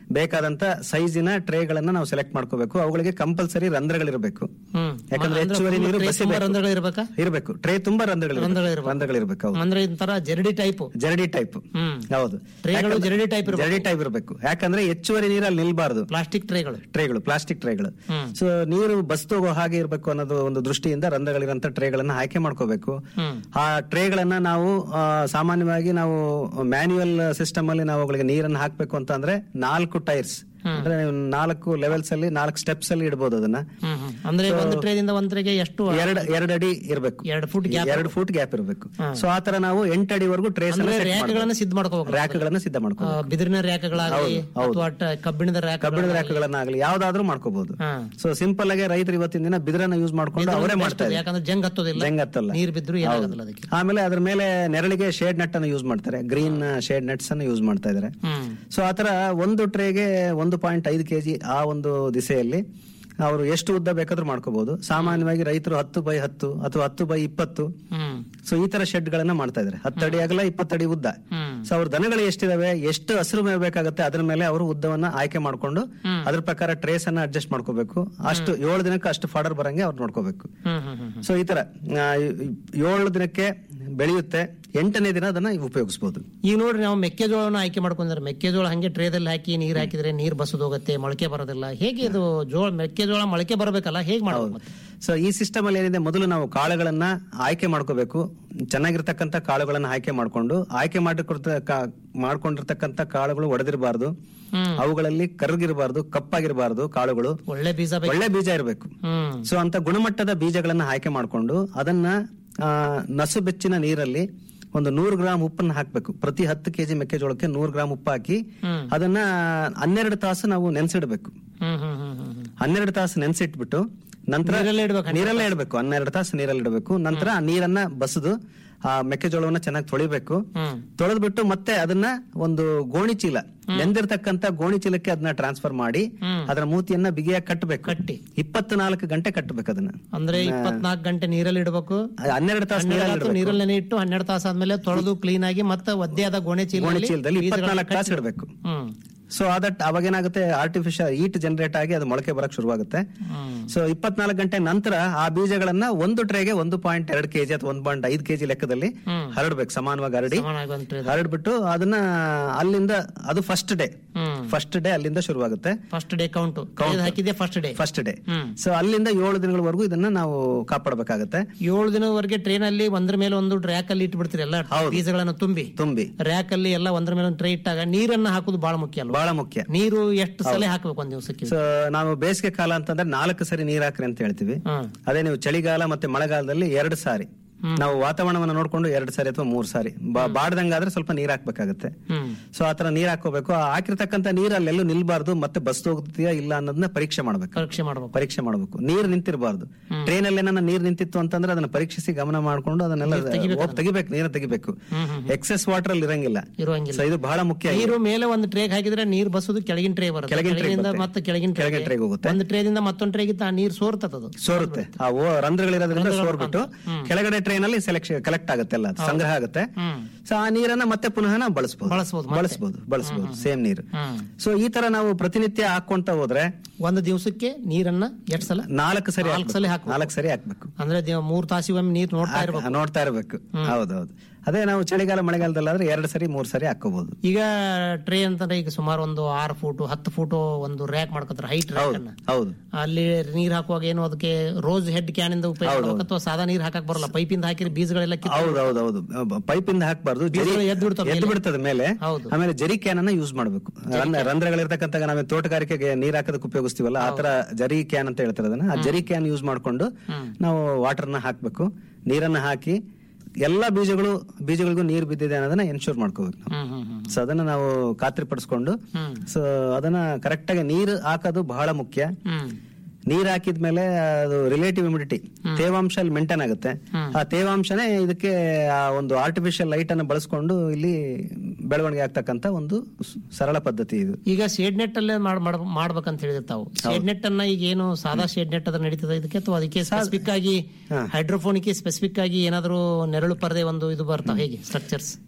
ಬೇಕಾದಂತ ಸೈಜಿನ ಟ್ರೇಗಳನ್ನ ನಾವು ಸೆಲೆಕ್ಟ್ ಮಾಡ್ಕೋಬೇಕು ಅವುಗಳಿಗೆ ಕಂಪಲ್ಸರಿ ರಂಧ್ರಗಳಿರಬೇಕು ಹ್ಮ್. ಯಾಕಂದ್ರೆ ಅಂದ್ರೆ ಹೆಚ್ಚುವರಿ full ನೀರು tray ತುಂಬಾ ರಂಧ್ರಗಳಿರ್ಬೇಕಾ? ಇರಬೇಕು ಟ್ರೇ ತುಂಬಾ ರಂಧ್ರಗಳಿರ್ಬೇಕು ರಂಧ್ರಗಳಿರ್ಬೇಕು. ರಂಧ್ರಗಳಿರ್ಬೇಕು ಹೌದು ಅಂದ್ರೆ ಇಂತರ ಜರಡಿ ಟೈಪ್ ಜರಡಿ ಟೈಪ್ ಹ್ಮ್ ಹೌದು ಟ್ರೇಗಳು ಯಾಕಂದ್ರೆ- ಜರಡಿ ಟೈಪ್ ಇರ್ಬೇಕು. ಜರಡಿ ಟೈಪ್ ಇರಬೇಕು ಯಾಕಂದ್ರೆ ಹೆಚ್ಚುವರಿ ನೀರಲ್ಲಿ ನಿಲ್ಬಾರ್ದು ಪ್ಲಾಸ್ಟಿಕ್ ಟ್ರೇಗಳು ಟ್ರೇಗಳು ಪ್ಲಾಸ್ಟಿಕ್ ಟ್ರೇಗಳು ಹ್ಮ್. ಸೊ ನೀರು ಬಸ್ತೋಗೋ ಹಾಗೆ ಇರಬೇಕು ಅನ್ನೋದು ಒಂದು ದೃಷ್ಟಿಯಿಂದ ರಂಧ್ರಗಳಿರಂತ ಟ್ರೇಗಳನ್ನ ಆಯ್ಕೆ ಮಾಡ್ಕೋಬೇಕು ಹ್ಮ್. ಆ ಟ್ರೇಗಳನ್ನ ನಾವು ಆ, ಸಾಮಾನ್ಯವಾಗಿ ನಾವು ಮ್ಯಾನ್ಯುಯಲ್ ಸಿಸ್ಟಮ್ ಅಲ್ಲಿ ನಾವು ಅವುಗಳಿಗೆ ನೀರನ್ನು ಹಾಕ್ಬೇಕು ಅಂತ ಅಂದ್ರೆ ನಾಲ್ಕು ಟೈರ್ಸ್ ಅಂದ್ರೆ ನೀವು ನಾಲ್ಕು ಲೆವೆಲ್ಸ್ ಅಲ್ಲಿ ನಾಲ್ಕು ಸ್ಟೆಪ್ಸ್ ಅಲ್ಲಿ ಇಡಬಹುದು ಅದನ್ನ ಹ್ಮ್ ಹ್ಮ್. ಅಂದ್ರೆ ಒಂದು ಟ್ರೇದಿಂದ ಒಂದ್ ಟ್ರೇಗೆ ಎಷ್ಟು ಎರಡ್ ಎರಡ್ ಅಡಿ ಇರಬೇಕು ಎರಡು ಫುಟ್ ಗ್ಯಾಪ್ ಎರಡು ಫುಟ್ ಗ್ಯಾಪ್ ಇರಬೇಕು ಸೊ ಆ ತರ ನಾವು ಎಂಟು ಅಡಿವರೆಗೂ ಟ್ರೇಸ್ ಅಂದ್ರೆ ರ್ಯಾಕ್ಗಳನ್ನ ಸಿದ್ಧ ಮಾಡ್ಕೋಬೇಕು ರ್ಯಾಕ್ಗಳನ್ನ ಸಿದ್ಧ ಮಾಡ್ಕೋ ಆ, ಬಿದಿರಿನ ರ್ಯಾಕ್ಗಳಾಗಲಿ ಹೌದು, ಹೌದು. ಅಥವಾ ಟ- ಕಬ್ಬಿಣದ ರ್ಯಾಕ್ ಕಬ್ಬಿಣದ ರ್ಯಾಕ್ಗಳನ್ನಾಗಲಿ ಯಾವ್ದಾದ್ರೂ ಮಾಡ್ಕೋಬಹುದು ಹಾ. ಸೊ ಸಿಂಪಲ್ ಆಗಿ ರೈತರು ಇವತ್ತಿನ ದಿನ ಬಿದಿರನ್ನ ಯೂಸ್ ಮಾಡ್ಕೊಂಡು ಅವರೇ ಮಾಡ್ತಾ ಇದ್ದಾರೆ ಯಾಕಂದ್ರೆ ಜಂಗ್ ಹತ್ತೋದಿಲ್ಲ ಜಂಗ್ ಹತ್ತಲ್ಲ ನೀರ್ ಬಿದ್ರು ಏನಾಗೋದಿಲ್ಲ ಅದಕ್ಕೆ ಆಮೇಲೆ ಅದ್ರ ಮೇಲೆ ನೆರಳಿಗೆ ಶೇಡ್ ನಟ್ ಅನ್ನು ಯೂಸ್ ಮಾಡ್ತಾರೆ ಗ್ರೀನ್ ಶೇಡ್ ನಟ್ಸ್ ಅನ್ನು ಯೂಸ್ ಮಾಡ್ತಾ ಇದ್ದಾರೆ ಹ್ಮ್ ಸೊ ಆತರ ಒಂದು ಟ್ರೇಗೆ ಒಂದು ಪಾಯಿಂಟ್ ಐದು ಕೆಜಿ ಆ ಒಂದು ದಿಸೆಯಲ್ಲಿ ಅವರು ಎಷ್ಟು ಉದ್ದ ಬೇಕಾದ್ರೂ ಮಾಡ್ಕೋಬಹುದು ಸಾಮಾನ್ಯವಾಗಿ ರೈತರು ಹತ್ತು ಬೈ ಹತ್ತು ಅಥವಾ ಹತ್ತು ಬೈ ಇಪ್ಪತ್ತು ಹ್ಮ್ ಸೊ ಈ ತರ ಶೆಡ್ ಗಳನ್ನ ಮಾಡ್ತಾ ಇದ್ದಾರೆ ಹತ್ತು ಅಡಿ ಆಗಲ್ಲ ಇಪ್ಪತ್ತಡಿ ಉದ್ದ ಹ್ಮ್ ಸೊ ಅವ್ರ ದನಗಳು ಎಷ್ಟಿದಾವೆ ಎಷ್ಟು ಹಸಿರು ಮೇವು ಬೇಕಾಗುತ್ತೆ ಅದ್ರ ಮೇಲೆ ಅವರು ಉದ್ದವನ್ನ ಆಯ್ಕೆ ಮಾಡ್ಕೊಂಡು ಅದ್ರ ಪ್ರಕಾರ ಟ್ರೇಸ್ ಅನ್ನ ಅಡ್ಜಸ್ಟ್ ಮಾಡ್ಕೋಬೇಕು ಅಷ್ಟು ಏಳು ದಿನಕ್ಕೆ ಅಷ್ಟು ಫಾಡರ್ ಬರಂಗೆ ಅವ್ರು ನೋಡ್ಕೋಬೇಕು ಹ್ಮ್ ಹ್ಮ್ ಹ್ಮ್ ಸೊ ಈ ತರ ಆ, ಏಳು ದಿನಕ್ಕೆ ಬೆಳೆಯುತ್ತೆ ಎಂಟನೇ ದಿನ ಅದನ್ನ ಉಪಯೋಗಿಸಬಹುದು ಈಗ ನೋಡ್ರಿ ನಾವು ಮೆಕ್ಕೆಜೋಳನ ಆಯ್ಕೆ ಮಾಡ್ಕೊಂಡ್ರೆ ಮೆಕ್ಕೆಜೋಳ ಹಂಗೆ ಟ್ರೇದಲ್ಲಿ ಹಾಕಿ ನೀರ್ ಹಾಕಿದ್ರೆ ನೀರ್ ಬಸದ್ ಹೋಗುತ್ತೆ ಮೊಳಕೆ ಬರೋದಿಲ್ಲ ಹೇಗೆ ಇದು ಜೋಳ ಮೆಕ್ಕೆಜೋಳ ಮೊಳಕೆ ಬರಬೇಕಲ್ಲ ಹೇಗ್ ಮಾಡೋದು ಮತ್ತೆ? ಸೊ ಈ ಸಿಸ್ಟಮ್ ಅಲ್ಲಿ ಏನಿದೆ ಮೊದಲು ನಾವು ಕಾಳುಗಳನ್ನ ಆಯ್ಕೆ ಮಾಡ್ಕೋಬೇಕು ಚೆನ್ನಾಗಿರ್ತಕ್ಕಂಥ ಕಾಳುಗಳನ್ನ ಆಯ್ಕೆ ಮಾಡ್ಕೊಂಡು ಆಯ್ಕೆ ಮಾಡಿಕೊಡ್ತ ಕಾ- ಮಾಡ್ಕೊಂಡಿರ್ತಕ್ಕಂಥ ಕಾಳುಗಳು ಒಡೆದಿರಬಾರ್ದು ಹ್ಮ್. ಅವುಗಳಲ್ಲಿ ಕರ್ಗಿರಬಾರ್ದು ಕಪ್ಪಾಗಿರಬಾರ್ದು ಕಾಳುಗಳು ಒಳ್ಳೆ ಬೀಜ ಬೇಕು ಒಳ್ಳೆ ಬೀಜ ಇರಬೇಕು ಹ್ಮ್ ಸೊ ಅಂತ ಗುಣಮಟ್ಟದ ಬೀಜಗಳನ್ನ ಆಯ್ಕೆ ಮಾಡ್ಕೊಂಡು ಅದನ್ನ ಆ, ನಸು ಬೆಚ್ಚಿನ ನೀರಲ್ಲಿ ಒಂದು ನೂರು ಗ್ರಾಮ್ ಉಪ್ಪನ್ನ ಹಾಕ್ಬೇಕು ಪ್ರತಿ ಹತ್ತು ಕೆಜಿ ಮೆಕ್ಕೆಜೋಳಕ್ಕೆ ನೂರು ಗ್ರಾಮ್ ಉಪ್ಪು ಹಾಕಿ ಹ್ಮ್. ಅದನ್ನ ಹನ್ನೆರಡು ತಾಸು ನಾವು ನೆನೆಸಿಡ್ಬೇಕು ಹ್ಮ್ ಹ್ಮ್ ಹ್ಮ್ ಹ್ಮ್ ಹ್ಮ್. ಹನ್ನೆರಡು ತಾಸು ನೆನೆಸಿಟ್ಬಿಟ್ಟು ನಂತರ ನೀರಲ್ಲೇ ಇಡ್ಬೇಕು ಹನ್ನೆರಡು ನೀರಲ್ಲೇ ಇಡಬೇಕು ಹನ್ನೆರಡು ತಾಸು ನೀರಲ್ಲಿ ಇಡಬೇಕು ನಂತರ ಆ ನೀರನ್ನ ಬಸದು ಆ ಮೆಕ್ಕೆಜೋಳವನ್ನ ಚೆನ್ನಾಗಿ ತೊಳಿಬೇಕು ಹ್ಮ್ ತೊಳೆದ್ಬಿಟ್ಟು ಮತ್ತೆ ಅದನ್ನ ಒಂದು ಗೋಣಿ ಚೀಲ ನೆಂದಿರ್ತಕ್ಕಂತ ಗೋಣಿ ಚೀಲಕ್ಕೆ ಅದನ್ನ ಟ್ರಾನ್ಸ್ಫರ್ ಮಾಡಿ ಹ್ಮ್. ಅದರ ಮೂತಿಯನ್ನ ಬಿಗಿಯಾಗಿ ಕಟ್ಟಬೇಕು ಕಟ್ಟಿ ಇಪ್ಪತ್ನಾಲ್ಕು ಗಂಟೆ ಕಟ್ಟಬೇಕು ಅದನ್ನ ಅಂದ್ರೆ ಇಪ್ಪತ್ನಾಲ್ಕು ಗಂಟೆ ನೀರಲ್ಲಿ ಇಡಬೇಕು ಅದು ಹನ್ನೆರಡು ತಾಸು ಹನ್ನೆರಡು ನೀರಲ್ಲಿ ತಾಸು ನೀರಲ್ಲೇ ಇಟ್ಟು ಹನ್ನೆರಡು ತಾಸು ಆದ್ಮೇಲೆ ತೊಳೆದು ಕ್ಲೀನ್ ಆಗಿ ಮತ್ತೆ ಒದ್ದೆಯಾದ ಗೋಣೆ ಚೀಲ ಗೋಣಿ ಚೀಲದಲ್ಲಿ ಇಪ್ಪತ್ನಾಲ್ಕು ತಾಸು ಇಡಬೇಕು ಹ್ಮ್ ಸೊ ಅದಟ್ ಅವಾಗ ಏನಾಗುತ್ತೆ ಆರ್ಟಿಫಿಷಿಯಲ್ ಈಟ್ ಜನರೇಟ್ ಆಗಿ ಅದು ಮೊಳಕೆ ಬರಕ್ ಶುರುವಾಗುತ್ತೆ ಹ್ಮ್ ಸೊ ಇಪ್ಪತ್ನಾಲ್ಕು ಗಂಟೆ ನಂತರ ಆ ಬೀಜಗಳನ್ನ ಒಂದು ಟ್ರೇಗೆ ಒಂದು ಪಾಯಿಂಟ್ ಎರಡು ಕೆಜಿ ಅಥವಾ ಒಂದು ಪಾಯಿಂಟ್ ಐದು ಕೆಜಿ ಲೆಕ್ಕದಲ್ಲಿ ಹ್ಮ್. ಹರಡ್ಬೇಕು ಸಮಾನವಾಗಿ ಹರಡಿ ಸಮಾನಾಗಿ ಒಂದ್ tray ದಲ್ಲಿ. ಹರಡ್ಬಿಟ್ಟು ಅದನ್ನ ಅಲ್ಲಿಂದ ಅದು first day hmm first day ಅಲ್ಲಿಂದ ಶುರುವಾಗುತ್ತೆ ಫಸ್ಟ್ ಡೇ ಕೌಂಟ್ Count. ಹಾಕಿದೆ ಫಸ್ಟ್ ಡೇ ಫಸ್ಟ್ ಡೇ ಹ್ಮ್. ಸೊ ಅಲ್ಲಿಂದ ಏಳು ದಿನಗಳವರೆಗೂ ಇದನ್ನ ನಾವು ಕಾಪಾಡಬೇಕಾಗತ್ತೆ ಏಳು ದಿನವರೆಗೆ ಟ್ರೈನ್ ಅಲ್ಲಿ ಒಂದ್ರ ಮೇಲೆ ಒಂದು ರ್ಯಾಕ್ ಅಲ್ಲಿ ಇಟ್ಬಿಡ್ತೀರಿ ಎಲ್ಲ ಹೌದು. ಬೀಜಗಳನ್ನ ತುಂಬಿ ತುಂಬಿ ರ್ಯಾಕ್ ಅಲ್ಲಿ ಎಲ್ಲ ಒಂದ್ರ ಮೇಲೆ ಒಂದು ಟ್ರೇ ಇಟ್ಟಾಗ ನೀರನ್ನ ಹಾಕೋದು ಬಹಳ ಮುಖ್ಯ ಅಲ್ವಾ ಬಹಳ ಮುಖ್ಯ ನೀರು ಎಷ್ಟು ಸಲ ಹಾಕ್ಬೇಕು ಒಂದ್ ದಿವಸಕ್ಕೆ ಸೊ ನಾವು ಬೇಸಿಗೆ ಕಾಲ ಅಂತಂದ್ರೆ ನಾಲ್ಕು ಸರಿ ನೀರ್ ಹಾಕ್ರಿ ಅಂತ ಹೇಳ್ತೀವಿ ಹ್ಮ್ ಅದೇ ನೀವು ಚಳಿಗಾಲ ಮತ್ತೆ ಮಳೆಗಾಲದಲ್ಲಿ ಎರಡು ಸಾರಿ ನಾವು ವಾತಾವರಣವನ್ನು ನೋಡ್ಕೊಂಡು ಎರಡು ಸಾರಿ ಅಥವಾ ಮೂರು ಸಾರಿ ಬಾ- ಬಾಡ್ದಂಗಾದ್ರೆ ಸ್ವಲ್ಪ ನೀರ್ ಹಾಕ್ಬೇಕಾಗತ್ತೆ ಹ್ಮ್ ಸೊ ಆತರ ನೀರ್ ಹಾಕೋಬೇಕು ಆ ಹಾಕಿರ್ತಕ್ಕಂಥ ನೀರ್ ಅಲ್ಲೆಲ್ಲೂ ನಿಲ್ಬಾರ್ದು ಮತ್ತೆ ಬಸ್ ಹೋಗ್ತೀಯಾ ಇಲ್ಲ ಅನ್ನೋದನ್ನ ಪರೀಕ್ಷೆ ಮಾಡ್ಬೇಕು ಪರೀಕ್ಷೆ ಮಾಡ್ಬೇಕು ಪರೀಕ್ಷೆ ಮಾಡಬೇಕು ನೀರ್ ನಿಂತಿರಬಾರ್ದು ಟ್ರೈನ್ ಅಲ್ಲಿ ಏನಾರ ನೀರ್ ನಿಂತಿತ್ತು ಅಂತಂದ್ರೆ ಅದನ್ನ ಪರೀಕ್ಷಿಸಿ ಗಮನ ಮಾಡ್ಕೊಂಡು ಅದನ್ನೆಲ್ಲ ಹೋಗ್ ತೆಗಿಬೇಕು ನೀರ ತೆಗಿಬೇಕು ಹ್ಮ್, ಹ್ಮ್, ಎಕ್ಸೆಸ್ ವಾಟರ್ ಅಲ್ಲಿ ಇರಂಗಿಲ್ಲ ಇರುವಂಗಿಲ್ಲ ಸೊ ಇದು ಬಹಳ ಮುಖ್ಯ ನೀರು ಮೇಲೆ ಒಂದು ಟ್ರೇಗ್ ಹಾಕಿದ್ರೆ ನೀರ್ ಬಸೋದು ಕೆಳಗಿನ ಟ್ರೇ ಬರುತ್ತೆ ಕೆಳಗಿನ tray ಕೆಳಗಿನಿಂದ ಬರುತ್ತೆ. ಮತ್ತೆ ಕೆಳಗಿನ ಕೆಳಗಿನ tray ಗೆ ಹೋಗುತ್ತೆ. ಒಂದು ಟ್ರೇದಿಂದ ಮತ್ತೊಂದು ಟ್ರೇಗಿಂತ ಆ ನೀರ್ ಸೋರ್ತದ ಸೋರುತ್ತೆ ಆ ಓ ರಂಧ್ರಗಳಿರೋದ್ರಿಂದ ಸೋರ್ಬಿಟ್ಟು ಕೆಳಗಡೆ ಟ್ರೈನ್ ಅಲ್ಲಿ ಸೆಲೆಕ್ಷನ್ ಕಲೆಕ್ಟ್ ಆಗುತ್ತೆ ಎಲ್ಲ ಅದು ಸಂಗ್ರಹ ಆಗುತ್ತೆ ಹ್ಮ್ ಸೊ ಆ ನೀರನ್ನ ಮತ್ತೆ ಪುನಃ ನಾವು ಬಳಸಬಹುದು ಬಳಸ್ಬೋದು ಮತ್ತೆ. ಬಳಸಬಹುದು ಬಳಸಬಹುದು ಸೇಮ್ ನೀರು ಹ್ಮ್ ಸೊ ಈ ತರ ನಾವು ಪ್ರತಿನಿತ್ಯ ಹಾಕೊಂತ ಹೋದ್ರೆ ಒಂದು ದಿವಸಕ್ಕೆ ನೀರನ್ನ ಎಷ್ಟು ಸಲ ನಾಲ್ಕು ಸರಿ ನಾಲ್ಕು ಹಾಕ್ಬೇಕು. ಸಲ ಹಾಕ್ಬೇಕು. ನಾಲ್ಕು ಸರಿ ಹಾಕ್ಬೇಕು ಅಂದ್ರೆ ದಿನ- ಮೂರ್ ತಾಸಿಗೊಮ್ಮೆ ನೀರ್ ನೋಡ್ತಾ ಇರ್ಬೇಕು ಹಾಕ್- ನೋಡ್ತಾ ಇರ್ಬೇಕು ಹೌದೌದು ಅದೇ ನಾವು ಚಳಿಗಾಲ ಮಳೆಗಾಲದಲ್ಲಾದ್ರೆ ಎರಡು ಸರಿ ಮೂರ್ ಸರಿ ಹಾಕೋಬಹುದು ಈಗ ಟ್ರೇ ಅಂತಂದ್ರೆ ಈಗ ಸುಮಾರು ಒಂದು ಆರು ಫೂಟ್ ಹತ್ತು ಫೂಟ್ ಒಂದು ರ್ಯಾಕ್ ಮಾಡ್ಕೊತಾರೆ ಹೈಟ್ ರ್ಯಾಕ್ ಹೌದು ಅನ್ನ ಹೌದು ಅಲ್ಲಿ ನೀರ್ ಹಾಕುವಾಗ ಏನು ಅದಕ್ಕೆ ರೋಸ್ ಹೆಡ್ ಕ್ಯಾನ್ ಇಂದ ಉಪಯೋಗ ಮಾಡ್ಬೇಕು ಅಥವಾ ಸಾದಾ ನೀರ್ ಹಾಕಕ್ ಬರಲ್ಲ ಪೈಪಿಂದ ಹಾಕಿದ್ರೆ ಬೀಜಗಳೆಲ್ಲ ಕಿತ್ತು ಹೌದು ಹೌದು ಹೌದು ಪೈಪ್ ಇಂದ ಹಾಕ್ಬಾರ್ದು ಜರಿ ಬೀಜಗಳು ಎದ್ದು ಬಿಡ್ತಾವೆ ಎದ್ದು ಮೇಲೆ. ಬಿಡ್ತದೆ ಮೇಲೆ ಹೌದು. ಆಮೇಲೆ ಜರಿ ಕ್ಯಾನ್ ಅನ್ನ ಯೂಸ್ ಮಾಡಬೇಕು ರಂಧ್ರಗಳಿರ್ತಕ್ಕಂಥ ನಾವೇ ತೋಟಗಾರಿಕೆಗೆ ನೀರ್ ಹಾಕೋದಕ್ಕೆ ಉಪಯೋಗಿಸ್ತೀವಲ್ಲ ಆ ತರ ಜರಿ ಕ್ಯಾನ್ ಅಂತ ಹೇಳ್ತಾರೆ ಅದನ್ನ ಆ ಜರಿ ಕ್ಯಾನ್ ಯೂಸ್ ಮಾಡ್ಕೊಂಡು ನಾವು ವಾಟರ್ನ ಹಾಕ್ಬೇಕು ನೀರನ್ನ ಹಾಕಿ ಎಲ್ಲಾ ಬೀಜಗಳು ಬೀಜಗಳಿಗೂ ನೀರು ಬಿದ್ದಿದೆ ಅನ್ನೋದನ್ನ ಎನ್ಶೂರ್ ಮಾಡ್ಕೋಬೇಕು ನಾವು ಹ್ಮ್ ಹ್ಮ್ ಹ್ಮ್ ಸೊ ಅದನ್ನ ನಾವು ಖಾತ್ರಿ ಪಡಿಸ್ಕೊಂಡು ಹ್ಮ್. ಸೊ ಅದನ್ನ ಕರೆಕ್ಟ್ ಆಗಿ ನೀರು ಹಾಕೋದು ಬಹಳ ಮುಖ್ಯ ಹ್ಮ್ ನೀರ್ ಹಾಕಿದ್ಮೇಲೆ ಅದು ರಿಲೇಟಿವ್ ಇಮ್ಯುನಿಟಿ ತೇವಾಂಶ ಅಲ್ಲಿ ಮೇಂಟೈನ್ ಆಗುತ್ತೆ ಆ ತೇವಾಂಶನೇ ಇದಕ್ಕೆ ಆ ಒಂದು ಆರ್ಟಿಫಿಷಿಯಲ್ ಲೈಟ್ ಅನ್ನು ಬಳಸ್ಕೊಂಡು ಇಲ್ಲಿ ಬೆಳವಣಿಗೆ ಆಗ್ತಕ್ಕಂತ ಒಂದು ಸ್- ಸರಳ ಪದ್ಧತಿ ಇದು ಈಗ ಶೇಡ್ ನೆಟ್ ಅಲ್ಲೇ ಮಾಡ್- ಮಾಡ್- ಮಾಡ್ಬೇಕಂತ ಹೇಳಿದ್ರೆ ತಾವು ಶೇಡ್ ನೆಟ್ ಅನ್ನ ಈಗ ಏನು ಸಾದಾ ಶೇಡ್ ನೆಟ್ ಅದ್ರ ನಡೀತದೆ ಇದಕ್ಕೆ ಅಥವಾ ಅದಕ್ಕೆ ಸ್ಪೆಸಿಫಿಕ್ ಆಗಿ ಹೈಡ್ರೋಫೋನಿಕ್ ಸ್ಪೆಸಿಫಿಕ್ ಆಗಿ ಏನಾದ್ರು ನೆರಳು ಪರದೆ ಒಂದು ಇದು ಬರ್ತಾವ ಹೇಗೆ ಸ್ಟ್ರಕ್ಚರ್ಸ್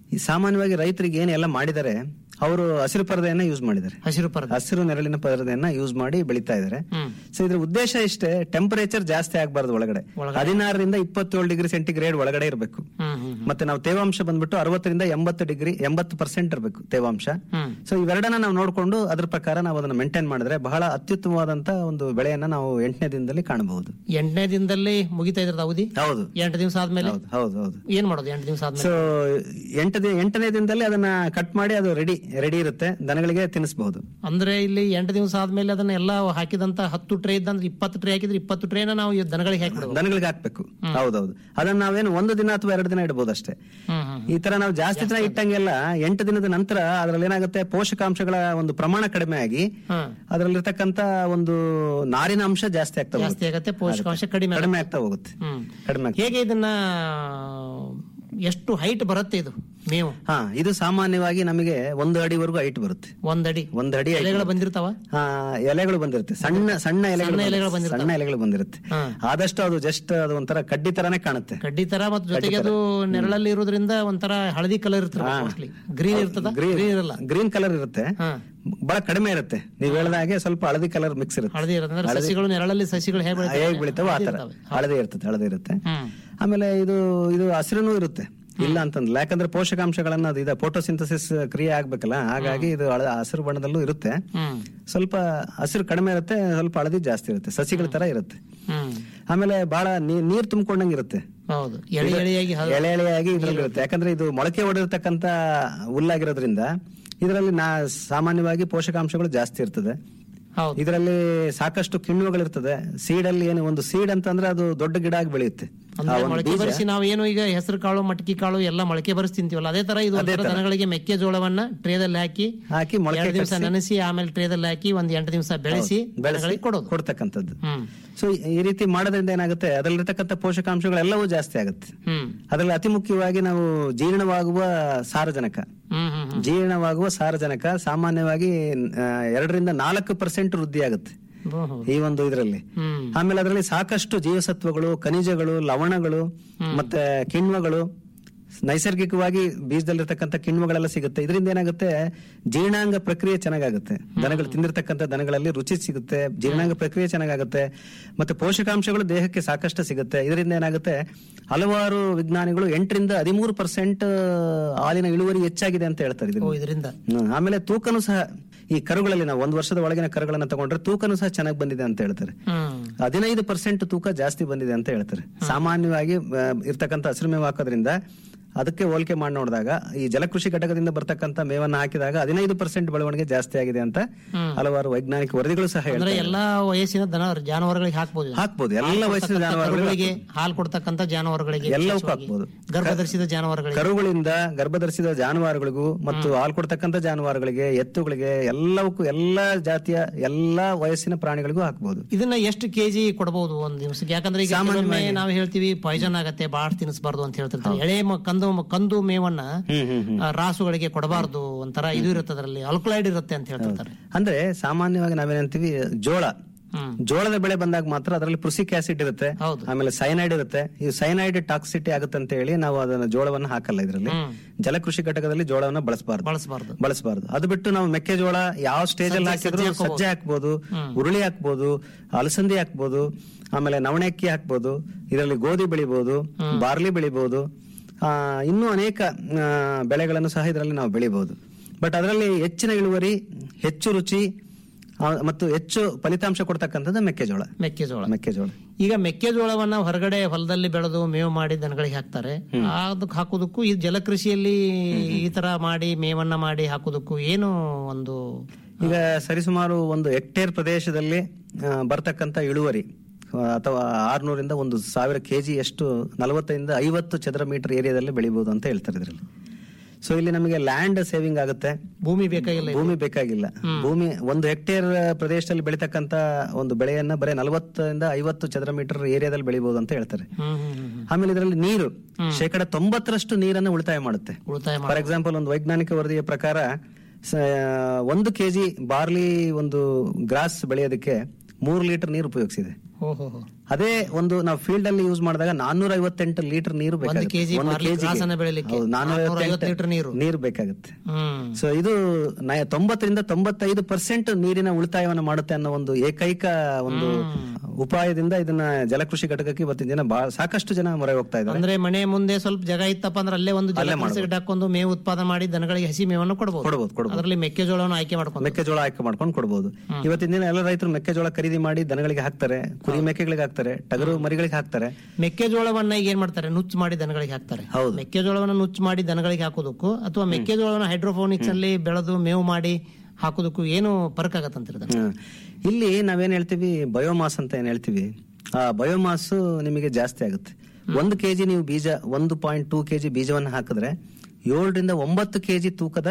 ಈ ಸಾಮಾನ್ಯವಾಗಿ ರೈತರಿಗೆ ಏನೆಲ್ಲ ಮಾಡಿದ್ದಾರೆ ಅವರು ಹಸಿರು ಪರದೆಯನ್ನ ಯೂಸ್ ಮಾಡಿದ್ದಾರೆ ಹಸಿರು ಪರದೆ ಹಸಿರು ನೆರಳಿನ ಪರದೆಯನ್ನ ಯೂಸ್ ಮಾಡಿ ಬೆಳೀತಾ ಇದ್ದಾರೆ ಹ್ಮ್. ಸೊ ಇದ್ರ ಉದ್ದೇಶ ಇಷ್ಟೇ ಟೆಂಪರೇಚರ್ ಜಾಸ್ತಿ ಆಗಬಾರ್ದು ಒಳಗಡೆ ಹದಿನಾರರಿಂದ ಇಪ್ಪತ್ತೇಳು ಡಿಗ್ರಿ ಸೆಂಟಿಗ್ರೇಡ್ ಒಳಗಡೆ ಇರಬೇಕು ಹ್ಮ್ ಹ್ಮ್ ಮತ್ತೆ ನಾವು ತೇವಾಂಶ ಬಂದ್ಬಿಟ್ಟು ಅರವತ್ತರಿಂದ ಎಂಬತ್ತು ಡಿಗ್ರಿ ಎಂಬತ್ತು ಪರ್ಸೆಂಟ್ ಇರಬೇಕು ತೇವಾಂಶ ಹ್ಮ್. ಸೊ ಇವೆರಡನ್ನ ನಾವು ನೋಡಿಕೊಂಡು ಅದ್ರ ಪ್ರಕಾರ ನಾವು ಅದನ್ನ ಮೇಂಟೈನ್ ಮಾಡಿದ್ರೆ ಬಹಳ ಅತ್ಯುತ್ತಮವಾದಂತ ಒಂದು ಬೆಳೆಯನ್ನ ನಾವು ಎಂಟನೇ ದಿನದಲ್ಲಿ ಕಾಣಬಹುದು ಎಂಟನೇ ದಿನದಲ್ಲಿ ಮುಗಿತಾ ಇದ್ರದ ಅವಧಿ ಹೌದು ಎಂಟು ದಿವಸ ಆದ್ಮೇಲೆ ಹೌದು ಹೌದು ಹೌದು ಏನ್ ಮಾಡೋದು ಎಂಟು ದಿವಸ ಸೊ ಆದ್ಮೇಲೆ ಎಂಟು ದಿ- ಎಂಟನೇ ದಿನದಲ್ಲಿ ಅದನ್ನ ಕಟ್ ಮಾಡಿ ಅದು ರೆಡಿ ರೆಡಿ ಇರುತ್ತೆ ದನಗಳಿಗೆ ತಿನ್ನಿಸಬಹುದು ಅಂದ್ರೆ ಇಲ್ಲಿ ಎಂಟು ದಿವಸ ಆದ್ಮೇಲೆ ಅದನ್ನ ಎಲ್ಲ ಹಾಕಿದಂತ ಹತ್ತು ಟ್ರೇ ಇದ್ದಂದ್ರೆ ಇಪ್ಪತ್ತು ಟ್ರೇ ಹಾಕಿದ್ರೆ ಇಪ್ಪತ್ತು ಟ್ರೇನ ನಾವು ಈ ದನಗಳಿಗೆ ಹಾಕಿಬಿಡ್ಬೋದು ದನಗಳಿಗೆ ಹಾಕ್ಬೇಕು ಹೌದೌದು ಅದನ್ನ ನಾವೇನು ಒಂದು ದಿನ ಅಥವಾ ಎರಡು ದಿನ ಇಡಬಹುದು ಅಷ್ಟೇ ಹ್ಮ್ ಹ್ಮ್ ಈ ತರ ನಾವು ಜಾಸ್ತಿ ದಿನ ಇಟ್ಟಂಗೆಲ್ಲ ಎಂಟು ದಿನದ ನಂತರ ಅದ್ರಲ್ಲಿ ಏನಾಗುತ್ತೆ ಪೋಷಕಾಂಶಗಳ ಒಂದು ಪ್ರಮಾಣ ಕಡಿಮೆ ಆಗಿ ಹ್ಮ್. ಅದರಲ್ಲಿರ್ತಕ್ಕಂತ ಒಂದು ನಾರಿನ ಅಂಶ ಜಾಸ್ತಿ ಆಗ್ತಾ ಜಾಸ್ತಿ ಹೋಗುತ್ತೆ ಆಗತ್ತೆ ಪೋಷಕಾಂಶ ಕಡಿಮೆ ಆಗುತ್ತೆ. ಕಡಿಮೆ ಆಗ್ತಾ ಹೋಗುತ್ತೆ ಹ್ಮ್ ಕಡಿಮೆ ಆಗ್ತಾ ಹೇಗೆ ಇದನ್ನ ಎಷ್ಟು ಹೈಟ್ ಬರುತ್ತೆ ಇದು ಮೇವು ಹಾ ಇದು ಸಾಮಾನ್ಯವಾಗಿ ನಮಗೆ ಒಂದು ಅಡಿವರೆಗೂ ಹೈಟ್ ಬರುತ್ತೆ ಒಂದಡಿ ಒಂದು ಅಡಿ height ಎಲೆಗಳು ಬರುತ್ತೆ. ಬಂದಿರ್ತಾವ ಆ, ಎಲೆಗಳು ಬಂದಿರುತ್ತೆ ಸಣ್ಣ ಸಣ್ಣ ಎಲೆಗಳು ಎಲೆಗಳು ಬಂದಿರುತ್ತೆ. ಸಣ್ಣ ಎಲೆಗಳು ಬಂದಿರುತ್ತೆ ಹಾ. ಆದಷ್ಟು ಅದು ಜಸ್ಟ್ ಅದು ಒಂಥರ ಕಡ್ಡಿ ತರಾನೇ ಕಾಣುತ್ತೆ ಕಡ್ಡಿ ತರ ಮತ್ತು ಜೊತೆಗೆ ಅದು ನೆರಳಲ್ಲಿ ಇರೋದ್ರಿಂದ ಒಂಥರ ಹಳದಿ ಕಲರ್ ಇರ್ತದೆ ಮೋಸ್ಟ್ಲಿ ಗ್ರೀನ್ ಇರ್ತದ ಗ್ರೀನ್ ಇರಲ್ಲ ಗ್ರೀನ್ ಕಲರ್ ಇರುತ್ತೆ ಹಾ. ಬಹಳ ಕಡಿಮೆ ಇರುತ್ತೆ ನೀವ್ ಹೇಳ್ದ ಹಾಗೆ ಸ್ವಲ್ಪ ಹಳದಿ ಕಲರ್ ಮಿಕ್ಸ್ ಇರುತ್ತೆ ಹಳದಿ ಇರುತ್ತೆ ಅಂದ್ರೆ ಸಸಿಗಳು ನೆರಳಲ್ಲಿ ಸಸಿಗಳು ಹೇಗೆ ಬೆಳಿತಾವೆ? ಹೇಗ್ ಬೆಳಿತಾವೋ ಆ ಹಳದಿ ತರ ಇರ್ತವೆ. ಹಳದಿ ಇರ್ತದೆ ಹಳದಿ ಇರುತ್ತೆ ಹ್ಮ್ ಆಮೇಲೆ ಇದು ಇದು ಹಸಿರುನೂ ಇರುತ್ತೆ ಇಲ್ಲ ಅಂತಂದ್ರೆ ಯಾಕಂದ್ರೆ ಪೋಷಕಾಂಶಗಳನ್ನ ಅದು ಇದೆ ಫೋಟೋಸಿಂಥಸಿಸ್ ಕ್ರಿಯೆ ಆಗ್ಬೇಕಲ್ಲ ಹಾಗಾಗಿ ಇದು ಹಳ- ಹಸಿರು ಬಣ್ಣದಲ್ಲೂ ಇರುತ್ತೆ ಹ್ಮ್ ಸ್ವಲ್ಪ ಹಸಿರು ಕಡಿಮೆ ಇರುತ್ತೆ ಸ್ವಲ್ಪ ಹಳದಿ ಜಾಸ್ತಿ ಇರುತ್ತೆ ಸಸಿಗಳ ತರ ಇರುತ್ತೆ ಹ್ಮ್ ಆಮೇಲೆ ಬಹಳ ನೀ- ನೀರ್ ತುಂಬಿಕೊಂಡಂಗೆ ಇರುತ್ತೆ ಹೌದು ಎಳೆ ಎಳೆಯಾಗಿ ಹಲ್- ಎಳೆ ಎಳೆಯಾಗಿ ಇದ್ರಲ್ಲಿ ಇರುತ್ತೆ ಯಾಕಂದ್ರೆ ಇದು ಮೊಳಕೆ ಹೊಡೆದಿರ್ತಕ್ಕಂತ ಹುಲ್ಲಾಗಿರೋದ್ರಿಂದ ಇದರಲ್ಲಿ ನಾ ಸಾಮಾನ್ಯವಾಗಿ ಪೋಷಕಾಂಶಗಳು ಜಾಸ್ತಿ ಇರ್ತದೆ ಹೌದು ಇದರಲ್ಲಿ ಸಾಕಷ್ಟು ಕಿಣ್ವಗಳಿರ್ತದೆ ಸೀಡ್ ಅಲ್ಲಿ ಏನು ಒಂದು ಸೀಡ್ ಅಂತಂದ್ರೆ ಅದು ದೊಡ್ಡ ಗಿಡ ಆಗಿ ಬೆಳೆಯುತ್ತೆ ಆ ಅಂದ್ರೆ ಒಂದು ಮೊಳಕೆ ಬೀಜ ಬರಿಸಿ ನಾವು ಏನು ಈಗ ಹೆಸರು ಕಾಳು ಮಟಕಿ ಕಾಳು ಎಲ್ಲ ಮೊಳಕೆ ಬರಿಸಿ ತಿಂತೀವಲ್ಲ ಅದೇ ತರ ಇದು ಒಂಥರ ದನಗಳಿಗೆ ಮೆಕ್ಕೆಜೋಳವನ್ನ ಟ್ರೇದಲ್ಲಿ ಹಾಕಿ ಹಾಕಿ ಮೊಳಕೆ ಎರಡು ದಿವಸ ಕಟ್ಸಿ ನೆನೆಸಿ ಆಮೇಲೆ ಟ್ರೇದಲ್ಲಿ ಹಾಕಿ ಒಂದ್ ಎಂಟು ದಿವಸ ಬೆಳೆಸಿ ಬೆಳೆಸಿ ದನಗಳಿಗೆ ಕೊಡೋದು ಕೊಡ್ತಕ್ಕಂಥದ್ದು ಹ್ಮ್ ಸೊ ಈ ರೀತಿ ಮಾಡೋದ್ರಿಂದ ಏನಾಗುತ್ತೆ ಅದರಲ್ಲಿರ್ತಕ್ಕಂಥ ಪೋಷಕಾಂಶಗಳೆಲ್ಲವೂ ಜಾಸ್ತಿ ಆಗುತ್ತೆ ಹ್ಮ್ ಅದರಲ್ಲಿ ಅತಿ ಮುಖ್ಯವಾಗಿ ನಾವು ಜೀರ್ಣವಾಗುವ ಸಾರಜನಕ ಹ್ಮ್ ಹ್ಮ್ ಹ್ಮ್ ಜೀರ್ಣವಾಗುವ ಸಾರಜನಕ ಸಾಮಾನ್ಯವಾಗಿ ಆ, ಎರಡರಿಂದ ನಾಲ್ಕು ಪರ್ಸೆಂಟ್ ವೃದ್ಧಿ ಆಗುತ್ತೆ ಓಹೋ. ಈ ಒಂದು ಇದರಲ್ಲಿ ಹ್ಮ್ ಆಮೇಲೆ ಅದರಲ್ಲಿ ಸಾಕಷ್ಟು ಜೀವಸತ್ವಗಳು ಖನಿಜಗಳು ಲವಣಗಳು ಮತ್ತೆ ಕಿಣ್ವಗಳು ನೈಸರ್ಗಿಕವಾಗಿ ಬೀಜದಲ್ಲಿರ್ತಕ್ಕಂಥ ಕಿಣ್ವಗಳೆಲ್ಲ ಸಿಗುತ್ತೆ ಇದರಿಂದ ಏನಾಗುತ್ತೆ ಜೀರ್ಣಾಂಗ ಪ್ರಕ್ರಿಯೆ ಚೆನ್ನಾಗಾಗುತ್ತೆ ದನಗಳು ತಿಂದಿರ್ತಕ್ಕಂಥ ದನಗಳಲ್ಲಿ ರುಚಿ ಸಿಗುತ್ತೆ ಜೀರ್ಣಾಂಗ ಪ್ರಕ್ರಿಯೆ ಚೆನ್ನಾಗಾಗುತ್ತೆ ಮತ್ತೆ ಪೋಷಕಾಂಶಗಳು ದೇಹಕ್ಕೆ ಸಾಕಷ್ಟು ಸಿಗುತ್ತೆ ಇದರಿಂದ ಏನಾಗುತ್ತೆ ಹಲವಾರು ವಿಜ್ಞಾನಿಗಳು ಎಂಟರಿಂದ ಹದಿಮೂರು ಪರ್ಸೆಂಟ್ ಹಾಲಿನ ಇಳುವರಿ ಹೆಚ್ಚಾಗಿದೆ ಅಂತ ಹೇಳ್ತಾರೆ ಓ ಇದರಿಂದ. ಇದರಿಂದ ಹ್ಮ್. ಆಮೇಲೆ ತೂಕನು ಸಹ ಈ ಕರುಗಳಲ್ಲಿ ನಾವು ಒಂದು ವರ್ಷದ ಒಳಗಿನ ಕರುಗಳನ್ನ ತಗೊಂಡ್ರೆ ತೂಕನು ಸಹ ಚೆನ್ನಾಗಿ ಬಂದಿದೆ ಅಂತ ಹೇಳ್ತಾರೆ ಹ್ಮ್ ಹದಿನೈದು ಪರ್ಸೆಂಟ್ ತೂಕ ಜಾಸ್ತಿ ಬಂದಿದೆ ಅಂತ ಹೇಳ್ತಾರೆ ಸಾಮಾನ್ಯವಾಗಿ ಆ, ಇರ್ತಕ್ಕಂಥ ಹಸಿರು ಮೇವು ಹಾಕೋದ್ರಿಂದ ಅದಕ್ಕೆ ಹೋಲಿಕೆ ಮಾಡಿ ನೋಡಿದಾಗ ಈ ಜಲಕೃಷಿ ಘಟಕದಿಂದ ಬರ್ತಕ್ಕಂಥ ಮೇವನ್ನ ಹಾಕಿದಾಗ ಹದಿನೈದು ಪರ್ಸೆಂಟ್ ಬೆಳವಣಿಗೆ ಜಾಸ್ತಿ ಆಗಿದೆ ಅಂತ ಹಲವಾರು ವೈಜ್ಞಾನಿಕ ವರದಿಗಳು ಸಹ ಅಂದ್ರೆ ಹೇಳ್ತಾರೆ ಎಲ್ಲಾ ವಯಸ್ಸಿನ ದನ ಜಾನುವಾರುಗಳಿಗೆ ಹಾಕ್ಬೋದು ಇದನ್ನ. ಹಾಕ್ಬೋದು ಎಲ್ಲ ಹಾಲು ವಯಸ್ಸಿನ ಕೊಡ್ತಕ್ಕಂಥ ಜಾನುವಾರುಗಳಿಗೆ ಕರುಗಳಿಗೆ ಹಾಲು ಕೊಡ್ತಕ್ಕಂಥ ಜಾನುವಾರುಗಳಿಗೆ ಎಲ್ಲವಕ್ಕೂ ವಿಶೇಷವಾಗಿ. ಹಾಕ್ಬೋದು. ಗರ್ಭಧರಿಸಿದ ಜಾನುವಾರುಗಳಿಗೆ ಕರುಗಳಿಂದ ಗರ್ಭಧರಿಸಿದ ಜಾನುವಾರುಗಳಿಗೂ ಮತ್ತು ಹಾಲು ಕೊಡ್ತಕ್ಕಂಥ ಜಾನುವಾರುಗಳಿಗೆ ಎತ್ತುಗಳಿಗೆ ಎಲ್ಲವಕ್ಕೂ ಎಲ್ಲಾ ಜಾತಿಯ ಎಲ್ಲಾ ವಯಸ್ಸಿನ ಪ್ರಾಣಿಗಳಿಗೂ ಹಾಕ್ಬೋದು ಇದನ್ನ ಎಷ್ಟು ಕೆಜಿ ಕೊಡಬಹುದು ಒಂದ್ ದಿವಸಕ್ಕೆ ಯಾಕಂದ್ರೆ ಈಗ ಕೆಲವೊಮ್ಮೆ ನಾವು ಹೇಳ್ತೀವಿ ಪಾಯ್ಸನ್ ಆಗತ್ತೆ ಬಾಳ್ ತಿನ್ನಿಸಬಾರ್ದು ಅಂತ ಹೇಳ್ತಿರ್ತಾರೆ ಎಳೆ ಮ- ಕಂದು ಕಂದು ಮೇವನ್ನ ಆ, ರಾಸುಗಳಿಗೆ ಕೊಡಬಾರ್ದು ಒಂಥರ ಇದು ಇರುತ್ತೆ ಅದರಲ್ಲಿ ಅಲ್ಕೊಲೈಡ್ ಇರುತ್ತೆ ಅಂತ ಹೇಳ್ತಿರ್ತಾರೆ ಅಂದ್ರೆ ಸಾಮಾನ್ಯವಾಗಿ ನಾವೇನಂತೀವಿ ಜೋಳ ಹ್ಮ್. ಜೋಳದ ಬೆಳೆ ಬಂದಾಗ ಮಾತ್ರ ಅದರಲ್ಲಿ ಪೃಸಿಕ್ ಆಸಿಡ್ ಇರುತ್ತೆ ಹೌದು. ಆಮೇಲೆ ಸೈನೈಡ್ ಇರುತ್ತೆ ಈ ಸೈನೈಡ್ ಟಾಕ್ಸಿಟಿ ಆಗುತ್ತೆ ಅಂತ ಹೇಳಿ ನಾವು ಅದನ್ನ ಜೋಳವನ್ನ ಹಾಕಲ್ಲ ಇದರಲ್ಲಿ ಹ್ಮ್. ಜಲಕೃಷಿ ಘಟಕದಲ್ಲಿ ಜೋಳವನ್ನ ಬಳಸಬಾರ್ದು ಬಳಸಬಾರ್ದು ಬಳಸಬಾರ್ದು ಅದು ಬಿಟ್ಟು ನಾವು ಮೆಕ್ಕೆಜೋಳ ಯಾವ ಸ್ಟೇಜ್ ಅಲ್ಲಿ ಸಜ್ಜೆ- ಹಾಕಿದ್ರು ಸಜ್ಜೆ ಸಜ್ಜೆ ಹಾಕ್ಬೋದು ಉರುಳಿ ಹಾಕ್ಬೋದು ಅಲಸಂದಿ ಹಾಕ್ಬೋದು ಆಮೇಲೆ ನವಣೆ ಅಕ್ಕಿ ಹಾಕ್ಬೋದು ಇದರಲ್ಲಿ ಗೋಧಿ ಬೆಳಿಬಹುದು ಬಾರ್ಲಿ ಬೆಳಿಬಹುದು ಆ, ಇನ್ನೂ ಅನೇಕ ಆ, ಬೆಳೆಗಳನ್ನು ಸಹ ಇದರಲ್ಲಿ ನಾವು ಬೆಳಿಬಹುದು ಬಟ್ ಅದರಲ್ಲಿ ಹೆಚ್ಚಿನ ಇಳುವರಿ ಹೆಚ್ಚು ರುಚಿ ಆ, ಮತ್ತು ಹೆಚ್ಚು ಫಲಿತಾಂಶ ಕೊಡ್ತಕ್ಕಂಥದ್ದು ಮೆಕ್ಕೆಜೋಳ ಮೆಕ್ಕೆಜೋಳ ಮೆಕ್ಕೆಜೋಳ ಈಗ ಮೆಕ್ಕೆಜೋಳವನ್ನ ಹೊರಗಡೆ ಹೊಲದಲ್ಲಿ ಬೆಳೆದು ಮೇವು ಮಾಡಿ ದನಗಳಿಗೆ ಹಾಕ್ತಾರೆ ಅದಕ್ಕೆ ಹಾಕೋದಕ್ಕೂ ಈ ಜಲಕೃಷಿಯಲ್ಲಿ ಈ ತರ ಮಾಡಿ ಮೇವನ್ನ ಮಾಡಿ ಹಾಕೋದಕ್ಕೂ ಏನು ಒಂದು ಈಗ ಸರಿಸುಮಾರು ಒಂದು ಹೆಕ್ಟೇರ್ ಪ್ರದೇಶದಲ್ಲಿ ಆ, ಬರ್ತಕ್ಕಂಥ ಇಳುವರಿ ಆ, ಅಥವಾ ಆರ್ನೂರಿಂದ ಒಂದು ಸಾವಿರ ಕೆಜಿ ಅಷ್ಟು ನಲವತ್ತರಿಂದ ಐವತ್ತು ಚದರ ಮೀಟರ್ ಏರಿಯಾದಲ್ಲಿ ಬೆಳಿಬಹುದು ಅಂತ ಹೇಳ್ತಾರೆ ಇದರಲ್ಲಿ ಸೊ ಇಲ್ಲಿ ನಮಗೆ ಲ್ಯಾಂಡ್ ಸೇವಿಂಗ್ ಆಗುತ್ತೆ ಭೂಮಿ ಬೇಕಾಗಿಲ್ಲ ಭೂಮಿ ಬೇಕಾಗಿಲ್ಲ ಭೂಮಿ ಒಂದು ಹೆಕ್ಟೇರ್ ಪ್ರದೇಶದಲ್ಲಿ ಬೆಳಿತಕ್ಕಂತ ಒಂದು ಬೆಳೆಯನ್ನ ಬರೀ ನಲವತ್ತರಿಂದ ಐವತ್ತು ಚದರ ಮೀಟರ್ ಏರಿಯಾದಲ್ಲಿ ಬೆಳಿಬಹುದು ಅಂತ ಹೇಳ್ತಾರೆ ಹ್ಮ್ ಹ್ಮ್ ಹ್ಮ್ ಹ್ಮ್. ಆಮೇಲೆ ಇದರಲ್ಲಿ ನೀರು ಶೇಕಡ ತೊಂಬತ್ತರಷ್ಟು ನೀರನ್ನು ಉಳಿತಾಯ ಮಾಡುತ್ತೆ ಉಳಿತಾಯ ಫಾರ್ ಎಕ್ಸಾಂಪಲ್ ಒಂದು ವೈಜ್ಞಾನಿಕ ವರದಿಯ ಪ್ರಕಾರ ಸ- ಒಂದು ಕೆಜಿ ಬಾರ್ಲಿ ಒಂದು ಗ್ರಾಸ್ ಬೆಳೆಯೋದಕ್ಕೆ ಮೂರು ಲೀಟರ್ ನೀರು ಉಪಯೋಗಿಸಿದೆ ಓಹೋ ಅದೇ ಒಂದು ನಾವು ಫೀಲ್ಡ್ ಅಲ್ಲಿ ಯೂಸ್ ಮಾಡಿದಾಗ ನಾನ್ನೂರ ಐವತ್ತೆಂಟು ಲೀಟರ್ ನೀರು ಬೇಕಾಗುತ್ತೆ kg ಒಂದು barley kg ಗೆ. ಗ್ರಾಸನ್ನ ಬೆಳಿಲಿಕ್ಕೆ ಹೌದು, ನಾನ್ನೂರ 450 ಐವತ್ತೆಂಟು ಲೀಟರ್ ನೀರು. ನೀರು ಬೇಕಾಗುತ್ತೆ ಹ್ಮ್ ಸೊ ಇದು ನ- ತೊಂಬತ್ತರಿಂದ ತೊಂಬತ್ತೈದು ಪರ್ಸೆಂಟ್ ನೀರಿನ ಉಳಿತಾಯವನ್ನು ಮಾಡುತ್ತೆ ಅನ್ನೋ ಒಂದು ಏಕೈಕ ಒಂದು ಉಪಾಯದಿಂದ ಇದನ್ನ ಜಲಕೃಷಿ ಘಟಕಕ್ಕೆ ಇವತ್ತಿನ ದಿನ ಬಹಳ ಸಾಕಷ್ಟು ಜನ ಮೊರೆ ಹೋಗ್ತಾ ಇದ್ದಾರೆ ಅಂದ್ರೆ ಮನೆ ಮುಂದೆ ಸ್ವಲ್ಪ ಜಾಗ ಇತ್ತಪ್ಪ ಅಂದ್ರೆ ಅಲ್ಲೇ ಒಂದು ಅಲ್ಲೇ ಜಲಕೃಷಿ ಗಿಡ ಹಾಕೊಂಡು ಮೇವು ಉತ್ಪಾದನೆ ಮಾಡಿ ದನಗಳಿಗೆ ಹಸಿ ಮೇವನ್ನು ಕೊಡಬಹುದು ಕೊಡ್ಬೋದು, ಕೊಡ್ಬೋದು. ಅದರಲ್ಲಿ ಮೆಕ್ಕೆಜೋಳವನ್ನು ಆಯ್ಕೆ ಮಾಡ್ಕೊಂಡು ಮೆಕ್ಕೆಜೋಳ ಆಯ್ಕೆ ಮಾಡ್ಕೊಂಡು ಕೊಡ್ಬೋದು ಇವತ್ತಿನ ದಿನ ಎಲ್ಲ ರೈತರು ಮೆಕ್ಕೆಜೋಳ ಖರೀದಿ ಮಾಡಿ ದನಗಳಿಗೆ ಹಾಕ್ತಾರೆ ಕುರಿ ಮೇಕೆಗಳಿಗೆ ಹಾಕ್ತಾರೆ ಟಗರು ಮರಿಗಳಿಗೆ ಹಾಕ್ತಾರೆ ಮೆಕ್ಕೆಜೋಳವನ್ನ ಈಗ ಏನ್ ಮಾಡ್ತಾರೆ ನುಚ್ಚು ಮಾಡಿ ದನಗಳಿಗೆ ಹಾಕ್ತಾರೆ ಹೌದು. ಮೆಕ್ಕೆಜೋಳವನ್ನ ನುಚ್ಚು ಮಾಡಿ ದನಗಳಿಗೆ ಹಾಕೋದಕ್ಕೂ ಅಥವಾ ಮೆಕ್ಕೆಜೋಳವನ್ನ ಹೈಡ್ರೋಫೋನಿಕ್ಸ್ ಅಲ್ಲಿ ಬೆಳೆದು ಮೇವು ಮಾಡಿ ಹಾಕೋದಕ್ಕೂ ಏನು ಫರ್ಕ್ ಆಗತ್ತಂತೀರ ಹ್ಮ್. ಇಲ್ಲಿ ನಾವೇನ್ ಹೇಳ್ತೀವಿ ಬಯೋಮಾಸ್ ಅಂತ ಏನ್ ಹೇಳ್ತೀವಿ ಆ ಬಯೋಮಾಸ್ ನಿಮಗೆ ಜಾಸ್ತಿ ಆಗುತ್ತೆ ಒಂದು ಕೆಜಿ ನೀವು ಬೀಜ ಒಂದು ಪಾಯಿಂಟ್ ಟೂ ಕೆಜಿ ಬೀಜವನ್ನು ಹಾಕಿದ್ರೆ ಏಳರಿಂದ ಒಂಬತ್ತು ಕೆಜಿ ತೂಕದ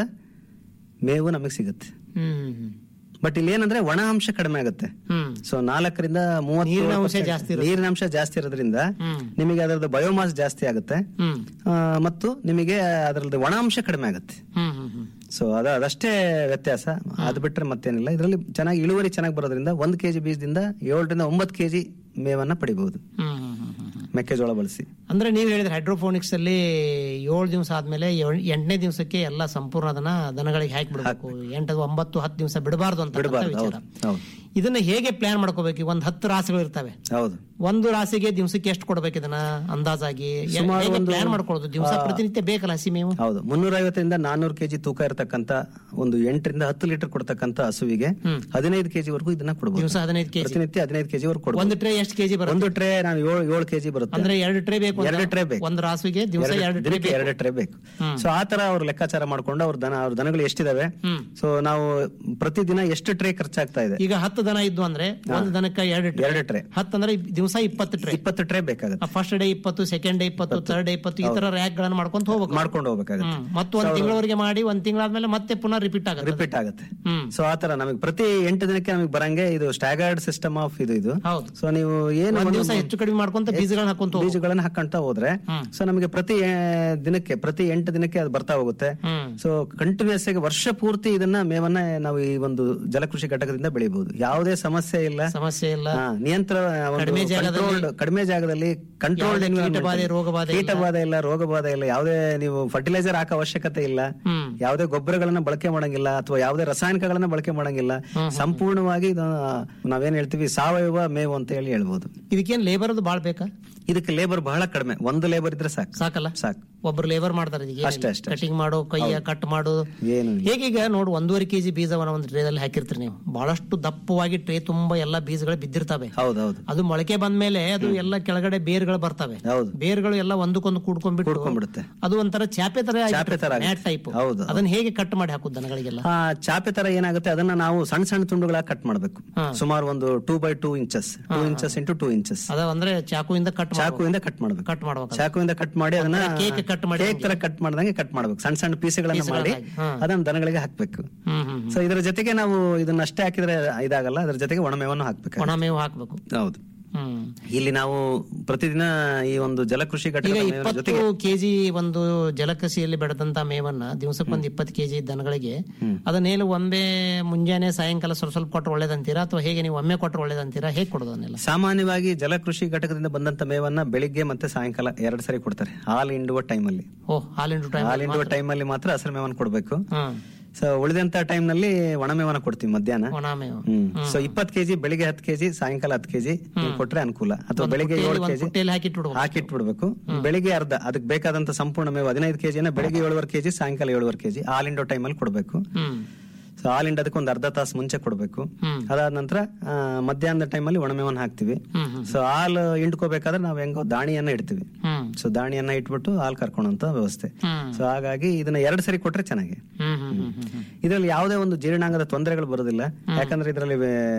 ಮೇವು ನಮಗೆ ಸಿಗುತ್ತೆ ಹ್ಮ್ ಬಟ್ ಇಲ್ಲಿ ಏನಂದ್ರೆ ಒಣ ಅಂಶ ಕಡಿಮೆ ಆಗುತ್ತೆ ಹ್ಮ್ ಸೊ ನಾಲ್ಕರಿಂದ ಮೂವತ್ತು ನೀರಿನ ಅಂಶ ಜಾಸ್ತಿ ಇರುತ್ತೆ. ನೀರಿನ ಅಂಶ ಜಾಸ್ತಿ ಇರೋದ್ರಿಂದ ಹ್ಮ್. ನಿಮಗೆ ಅದರದ್ದು ಬಯೋಮಾಸ್ ಜಾಸ್ತಿ ಆಗುತ್ತೆ ಹ್ಮ್ ಆ, ಮತ್ತು ನಿಮಗೆ ಅದರದ್ದು ಒಣ ಅಂಶ ಕಡಿಮೆ ಆಗುತ್ತೆ ಹ್ಮ್ ಹ್ಮ್ ಹ್ಮ್ ಸೊ ಅದ ಅದಷ್ಟೇ ವ್ಯತ್ಯಾಸ ಅದು ಬಿಟ್ರೆ ಮತ್ತೇನಿಲ್ಲ ಇದರಲ್ಲಿ ಚೆನ್ನಾಗಿ ಇಳುವರಿ ಚೆನ್ನಾಗಿ ಬರೋದ್ರಿಂದ ಒಂದು ಕೆಜಿ ಬೀಜದಿಂದ ಏಳರಿಂದ ಒಂಬತ್ತು ಕೆಜಿ ಮೇವನ್ನ ಪಡಿಬಹುದು ಹ್ಮ್ ಹ್ಮ್ ಹ್ಮ್ ಹ್ಮ್ ಮೆಕ್ಕೆಜೋಳ ಬಳಸಿ ಅಂದ್ರೆ ನೀವು ಹೇಳಿದ್ರೆ ಹೈಡ್ರೋಫೋನಿಕ್ಸ್ ಅಲ್ಲಿ ಏಳು ದಿವಸ ಆದ್ಮೇಲೆ ಏಳ್- ಎಂಟನೇ ದಿವಸಕ್ಕೆ ಎಲ್ಲ ಸಂಪೂರ್ಣ ಅದನ್ನ ದನಗಳಿಗೆ ಹಾಕಿ ಬಿಡಬೇಕು ಎಂಟು ಒಂಬತ್ತು ಹತ್ತು ದಿವಸ ಬಿಡಬಾರ್ದು ಅಂತ ಬಿಡಬಾರ್ದು ವಿಚಾರ ಹೌದು ಹೌದು ಇದನ್ನ ಹೇಗೆ ಪ್ಲಾನ್ ಮಾಡ್ಕೋಬೇಕು ಒಂದ್ ಹತ್ತು ರಾಸುಗಳು ಇರ್ತವೆ ಹೌದು ಒಂದು ರಾಸಿಗೆ ದಿವಸಕ್ಕೆ ಎಷ್ಟು ಕೊಡ್ಬೇಕು ಇದನ್ನ ಅಂದಾಜಾಗಿ ಸುಮಾರು ಹೇಗೆ ಒಂದು- ಪ್ಲಾನ್ ಮಾಡ್ಕೊಳ್ಳೋದು ದಿವಸ ಆ, ಪ್ರತಿನಿತ್ಯ ಬೇಕಲ್ಲ ಹಸಿ ಮೇವು ಹೌದು ಮುನ್ನೂರ ಐವತ್ತರಿಂದ ನಾನ್ನೂರು ಕೆಜಿ ತೂಕ ಇರತಕ್ಕಂತ ಒಂದು ಎಂಟರಿಂದ ಹತ್ತು ಲೀಟರ್ ಕೊಡ್ತಕ್ಕಂತ ಹಸುವಿಗೆ ಹದಿನೈದು ಕೆಜಿ ವರೆಗೂ ಇದನ್ನ ಕೊಡಬಹುದು ದಿವಸ ಹದಿನೈದು ಕೆಜಿ ಪ್ರತಿನಿತ್ಯ ಹದಿನೈದು ಕೆಜಿ ವರೆಗೂ ಕೊಡಬಹುದು ಒಂದು ಟ್ರೇ ಎಷ್ಟು ಕೆಜಿ ಬರುತ್ತೆ ಒಂದು ಟ್ರೇ ನಾನು ಏಳು ಏಳು ಕೆಜಿ ಬರುತ್ತೆ ಅಂದ್ರೆ ಎರಡು ಟ್ರೇ ಬೇಕು ಅಂತ? ಎರಡು ಟ್ರೇ ಬೇಕು ಒಂದು ರಾಸುವಿಗೆ ದಿವಸ ಎರಡು- ಎರಡು ಟ್ರೇ ದಿನಕ್ಕೆ ಬೇಕು ಎರಡು ಟ್ರೇ ಬೇಕು ಹ್ಮ್. ಸೊ ಆ ತರ ಅವ್ರು ಲೆಕ್ಕಾಚಾರ ಮಾಡ್ಕೊಂಡು ಅವ್ರ ದನ ಅವ್ರ ದನಗಳು ಎಷ್ಟಿದಾವೆ ಹ್ಮ್. ಸೊ ನಾವು ಪ್ರತಿದಿನ ಎಷ್ಟು ಟ್ರೇ ಖರ್ಚಾಗ್ತಾ ಇದೆ ಈಗ ಹತ್ತು ದನ ಇದ್ದು ಅಂದ್ರೆ ಒಂದು ದನಕ್ಕೆ ಎರಡು ಟ್ರೇ ಎರಡು ಟ್ರೇ ಹತ್ತು ಅಂದ್ರೆ ದಿವಸ ಇಪ್ಪತ್ತು ಟ್ರೇ ಇಪ್ಪತ್ತು ಟ್ರೇ ಬೇಕಾಗುತ್ತೆ ಫಸ್ಟ್ ಡೇ ಇಪ್ಪತ್ತು ಸೆಕೆಂಡ್ ಡೇ ಇಪ್ಪತ್ತು ಥರ್ಡ್ ಡೇ ಇಪ್ಪತ್ತು ಈ ತರ ರ್ಯಾಕ್ ಗಳನ್ನ ಮಾಡ್ಕೊಂತ ಹೋಗ್ಬೇಕು ಮಾಡ್ಕೊಂಡು ಹೋಗ್ಬೇಕಾಗುತ್ತೆ ಹ್ಮ್. ಮತ್ತು ಒಂದ್ ತಿಂಗಳವರೆಗೆ ಮಾಡಿ ಒಂದ್ ತಿಂಗಳಾದ್ಮೇಲೆ ಮತ್ತೆ ಪುನಃ ರಿಪೀಟ್ ಆಗುತ್ತೆ ರಿಪೀಟ್ ಆಗುತ್ತೆ ಹ್ಮ್ ಸೊ ಆತರ ನಮಗೆ ಪ್ರತಿ ಎಂಟು ದಿನಕ್ಕೆ ನಮಗೆ ಬರಂಗೆ ಇದು ಸ್ಟ್ಯಾಗರ್ಡ್ ಸಿಸ್ಟಮ್ ಆಫ್ ಇದು ಇದು ಹೌದು ಸೊ ನೀವು ಏನು ಒಂದ್ ಒಂದು ದಿವಸ ಹೆಚ್ಚು ಕಡಿಮೆ ಮಾಡ್ಕೊಂತ ಬೀಜಗಳನ್ನ ಹಾಕೊಂತ ಹೋಗ್ಬೇಕು. ಬೀಜಗಳನ್ನ ಹಾಕೊಂತ ಹೋದ್ರೆ ಹ್ಮ್. ಸೊ ನಮಗೆ ಪ್ರತಿ ಆ, ದಿನಕ್ಕೆ ಪ್ರತಿ ಎಂಟು ದಿನಕ್ಕೆ ಅದು ಬರ್ತಾ ಹೋಗುತ್ತೆ ಹ್ಮ್ ಸೊ ಕಂಟಿನ್ಯೂಸ್ ಆಗಿ ವರ್ಷ ಪೂರ್ತಿ ಇದನ್ನ ಮೇವನ್ನ ನಾವು ಈ ಒಂದು ಜಲಕೃಷಿ ಘಟಕದಿಂದ ಬೆಳಿಬಹುದು ಯಾವುದೇ ಸಮಸ್ಯೆ ಇಲ್ಲ ಸಮಸ್ಯೆ ಇಲ್ಲ ಹಾ, ನಿಯಂತ್ರಣ ಒಂದು ಕಡಿಮೆ ಜಾಗದಲ್ಲಿ- controlled- ಕಡಿಮೆ ಜಾಗದಲ್ಲಿ ಕಂಟ್ರೋಲ್ ಯಾವುದೇ ಕೀಟಬಾಧೆ, ರೋಗಬಾಧೆ ಇಲ್ಲ. ಕೀಟಬಾಧೆ ಇಲ್ಲ ರೋಗಬಾಧೆ ಇಲ್ಲ ಯಾವುದೇ ನೀವು ಫರ್ಟಿಲೈಸರ್ ಹಾಕೋ ಅವಶ್ಯಕತೆ ಇಲ್ಲ ಹ್ಮ್ ಯಾವುದೇ ಗೊಬ್ಬರಗಳನ್ನ ಬಳಕೆ ಮಾಡಂಗಿಲ್ಲ ಅಥವಾ ಯಾವುದೇ ರಾಸಾಯನಿಕಗಳನ್ನ ಬಳಕೆ ಮಾಡಂಗಿಲ್ಲ ಸಂಪೂರ್ಣವಾಗಿ ಇದು ನಾವೇನ್ ಹೇಳ್ತೀವಿ ಸಾವಯವ ಮೇವು ಅಂತ ಹೇಳಿ ಹೇಳ್ಬೋದು ಇದಕ್ಕೇನ್ ಲೇಬರ್ ಅದು ಬಾಳ್ ಬೇಕಾ ಇದಕ್ಕೆ ಲೇಬರ್ ಬಹಳ ಕಡಿಮೆ ಒಂದು ಲೇಬರ್ ಇದ್ರೆ ಸಾಕು ಸಾಕಲ್ಲ ಸಾಕು ಒಬ್ರು ಲೇಬರ್ ಮಾಡ್ತಾರೆ ಅಷ್ಟೇ, ಅಷ್ಟೇ, ಕಟಿಂಗ್ ಮಾಡು ಕೈಯ ಕಟ್ ಮಾಡು ಏನು ಇಲ್ಲ. ಹೇಗೀಗ ನೋಡು ಒಂದೂವರೆ ಕೆಜಿ ಬೀಜವನ್ನ ಒಂದು ಟ್ರೇದಲ್ಲಿ ಹಾಕಿರ್ತೀರಿ ನೀವು ಬಹಳಷ್ಟು ದಪ್ಪವಾಗಿ ಟ್ರೇ ತುಂಬಾ ಎಲ್ಲಾ ಬೀಜಗಳು ಬಿದ್ದಿರ್ತವೆ ಹೌದೌದು ಅದು ಮೊಳಕೆ ಬಂದ್ಮೇಲೆ ಅದು ಎಲ್ಲ ಕೆಳಗಡೆ ಬೇರ್ಗಳು ಬರ್ತವೆ ಹೌದು ಬೇರ್ಗಳು ಎಲ್ಲ ಒಂದಕ್ಕೊಂದು ಕೂಡ್ಕೊಂಡ್ಬಿಟ್ಟು ಕೂಡ್ಕೊಂಡ್ಬಿಡುತ್ತೆ ಅದು ಒಂಥರ ಚಾಪೆ ತರ ಚಾಪೆ ತರ ಆಗುತ್ತೆ. ಟೈಪ್ ಹೌದು. ಅದನ್ನ ಹೇಗೆ ಕಟ್ ಮಾಡಿ ಹಾಕುದು ದನಗಳಿಗೆಲ್ಲ ಆ ಚಾಪೆ ತರ ಏನಾಗುತ್ತೆ ಅದನ್ನ ನಾವು ಸಣ್ಣ ಸಣ್ಣ ತುಂಡುಗಳಾಗಿ ಕಟ್ ಮಾಡಬೇಕು ಹಾ. ಸುಮಾರು ಒಂದು two by two inches two inches into two inches ಅದ ಅಂದ್ರೆ ಚಾಕುವಿಂದ ಕಟ್ ಚಾಕುವಿಂದ ಕಟ್ ಮಾಡಬೇಕು ಕಟ್ ಮಾಡ್ಬೇಕು ಚಾಕುವಿಂದ ಕಟ್ ಮಾಡಿ ಅದನ್ನ ಕೇಕ್ ಕಟ್ ಮಾಡಿ ಕೇಕ್ ತರ ಕಟ್ ಮಾಡ್ದಂಗೆ ಕಟ್ ಮಾಡ್ಬೇಕು ಸಣ್ಣ ಸಣ್ಣ ಪೀಸ್ಗಳನ್ನ ಮಾಡಿ ಪೀಸ್ಗಳನ್ನಾಗಿ, ಹಾ. ಅದನ್ನ ದನಗಳಿಗೆ ಹಾಕ್ಬೇಕು ಹ್ಮ್ ಹ್ಮ್ ಸೊ ಇದರ ಜೊತೆಗೆ ನಾವು ಇದನ್ನ ಅಷ್ಟೇ ಹಾಕಿದ್ರೆ ಇದಾಗಲ್ಲ ಅದ್ರ ಜೊತೆಗೆ ಒಣಮೇವನ್ನು ಹಾಕ್ಬೇಕು ಒಣ ಮೇವು ಹಾಕ್ಬೇಕು ಹೌದು ಹ್ಮ್ ಇಲ್ಲಿ ನಾವು ಪ್ರತಿದಿನ ಈ ಒಂದು ಜಲಕೃಷಿ ಘಟಕದ ಈಗ ಮೇವಿನ ಇಪ್ಪತ್ತು ಜೊತೆಗೆ ಕೆಜಿ ಒಂದು ಜಲಕೃಷಿಯಲ್ಲಿ ಬೆಳೆದಂತ ಮೇವನ್ನ ದಿವಸಕ್ಕೊಂದು ಇಪ್ಪತ್ತು ಕೆಜಿ ದನಗಳಿಗೆ ಅದನ್ನೇನು ಒಮ್ಮೆ ಮುಂಜಾನೆ ಸಾಯಂಕಾಲ ಸ್ವಲ್ಪ ಸ್ವಲ್ಪ ಕೊಟ್ಟರೆ ಒಳ್ಳೇದಂತೀರಾ ಅಥವಾ ಹೇಗೆ ನೀವು ಒಮ್ಮೆ ಕೊಟ್ಟರೆ ಒಳ್ಳೇದಂತೀರಾ ಹೇಗೆ ಕೊಡೋದು ಅದನ್ನೆಲ್ಲ ಸಾಮಾನ್ಯವಾಗಿ ಜಲಕೃಷಿ ಘಟಕದಿಂದ ಬಂದಂತ ಮೇವನ್ನ ಬೆಳಿಗ್ಗೆ ಮತ್ತೆ ಸಾಯಂಕಾಲ ಎರಡು ಸರಿ ಕೊಡ್ತಾರೆ ಹಾಲು ಹಿಂಡುವ ಟೈಮಲ್ಲಿ ಓ ಹಾಲಿಂಡು ಟೈಮ್ ಹಾಲು ಹಿಂಡುವ ಟೈಮಲ್ಲಿ ಮಾತ್ರ ಹಸಿರು ಮೇವನ್ನು ಕೊಡ್ಬೇಕು ಹ್ಮ್ ಸೊ ಉಳಿದಂತ ಟೈಮ್ ನಲ್ಲಿ ಒಣಮೇವನ್ನ ಕೊಡ್ತೀವಿ ಮಧ್ಯಾಹ್ನ ಒಣ ಮೇವು ಹ್ಮ್ ಸೊ ಇಪ್ಪತ್ತು ಕೆಜಿ ಬೆಳಿಗ್ಗೆ ಹತ್ತು ಕೆಜಿ ಸಾಯಂಕಾಲ ಹತ್ತು ಕೆಜಿ ಕೊಟ್ರೆ ಅನುಕೂಲ ಅಥವಾ ಬೆಳಿಗ್ಗೆ ಏಳು ಒಂದು ಕೆಜಿ ಪುಟ್ಟಿಯಲ್ಲಿ ಹಾಕಿಟ್ಬಿಡ್ಬೇಕು ಹಾಕಿಟ್ಬಿಡ್ಬೇಕು ಬೆಳಿಗ್ಗೆ ಅರ್ಧ ಅದಕ್ಕೆ ಬೇಕಾದಂತ ಸಂಪೂರ್ಣ ಮೇವು ಹದಿನೈದು ಕೆಜಿನ ಬೆಳಿಗ್ಗೆ ಏಳುವರೆ ಕೆಜಿ ಸಾಯಂಕಾಲ ಏಳುವರೆ ಕೆಜಿ ಹಾಲಿಂಡೋ ಟೈಮಲ್ಲಿ ಕೊಡ್ಬೇಕು ಹ್ಮ್ ಸೊ ಹಾಲಿಂಡೋದಕ್ಕೆ ಒಂದು ಅರ್ಧ ತಾಸು ಮುಂಚೆ ಕೊಡ್ಬೇಕು ಹ್ಮ್. ಅದಾದ ನಂತರ ಆ, ಮಧ್ಯಾಹ್ನದ ಟೈಮಲ್ಲಿ ಒಣಮೇವನ್ನ ಹಾಕ್ತಿವಿ ಹ್ಮ್ ಹ್ಮ್ ಸೊ ಹಾಲು ಹಿಂಡ್ಕೋಬೇಕಾದ್ರೆ ನಾವು ಹೆಂಗೋ ದಾಣಿಯನ್ನ ಇಡ್ತೀವಿ ಹ್ಮ್ ಸೊ ದಾಣಿಯನ್ನ ಇಟ್ಬಿಟ್ಟು ಹಾಲು ಕರ್ಕೊಳಂತ ವ್ಯವಸ್ಥೆ ಹ್ಮ್ ಸೊ ಹಾಗಾಗಿ ಇದನ್ನ ಎರಡು ಸರಿ ಕೊಟ್ರೆ ಚೆನ್ನಾಗಿ ಹ್ಮ್ ಹ್ಮ್ ಹ್ಮ್ ಹ್ಮ್ ಹ್ಮ್ ಇದರಲ್ಲಿ ಯಾವುದೇ ಒಂದು ಜೀರ್ಣಾಂಗದ ತೊಂದರೆಗಳು ಬರೋದಿಲ್ಲ ಯಾಕಂದ್ರೆ ಇದರಲ್ಲಿ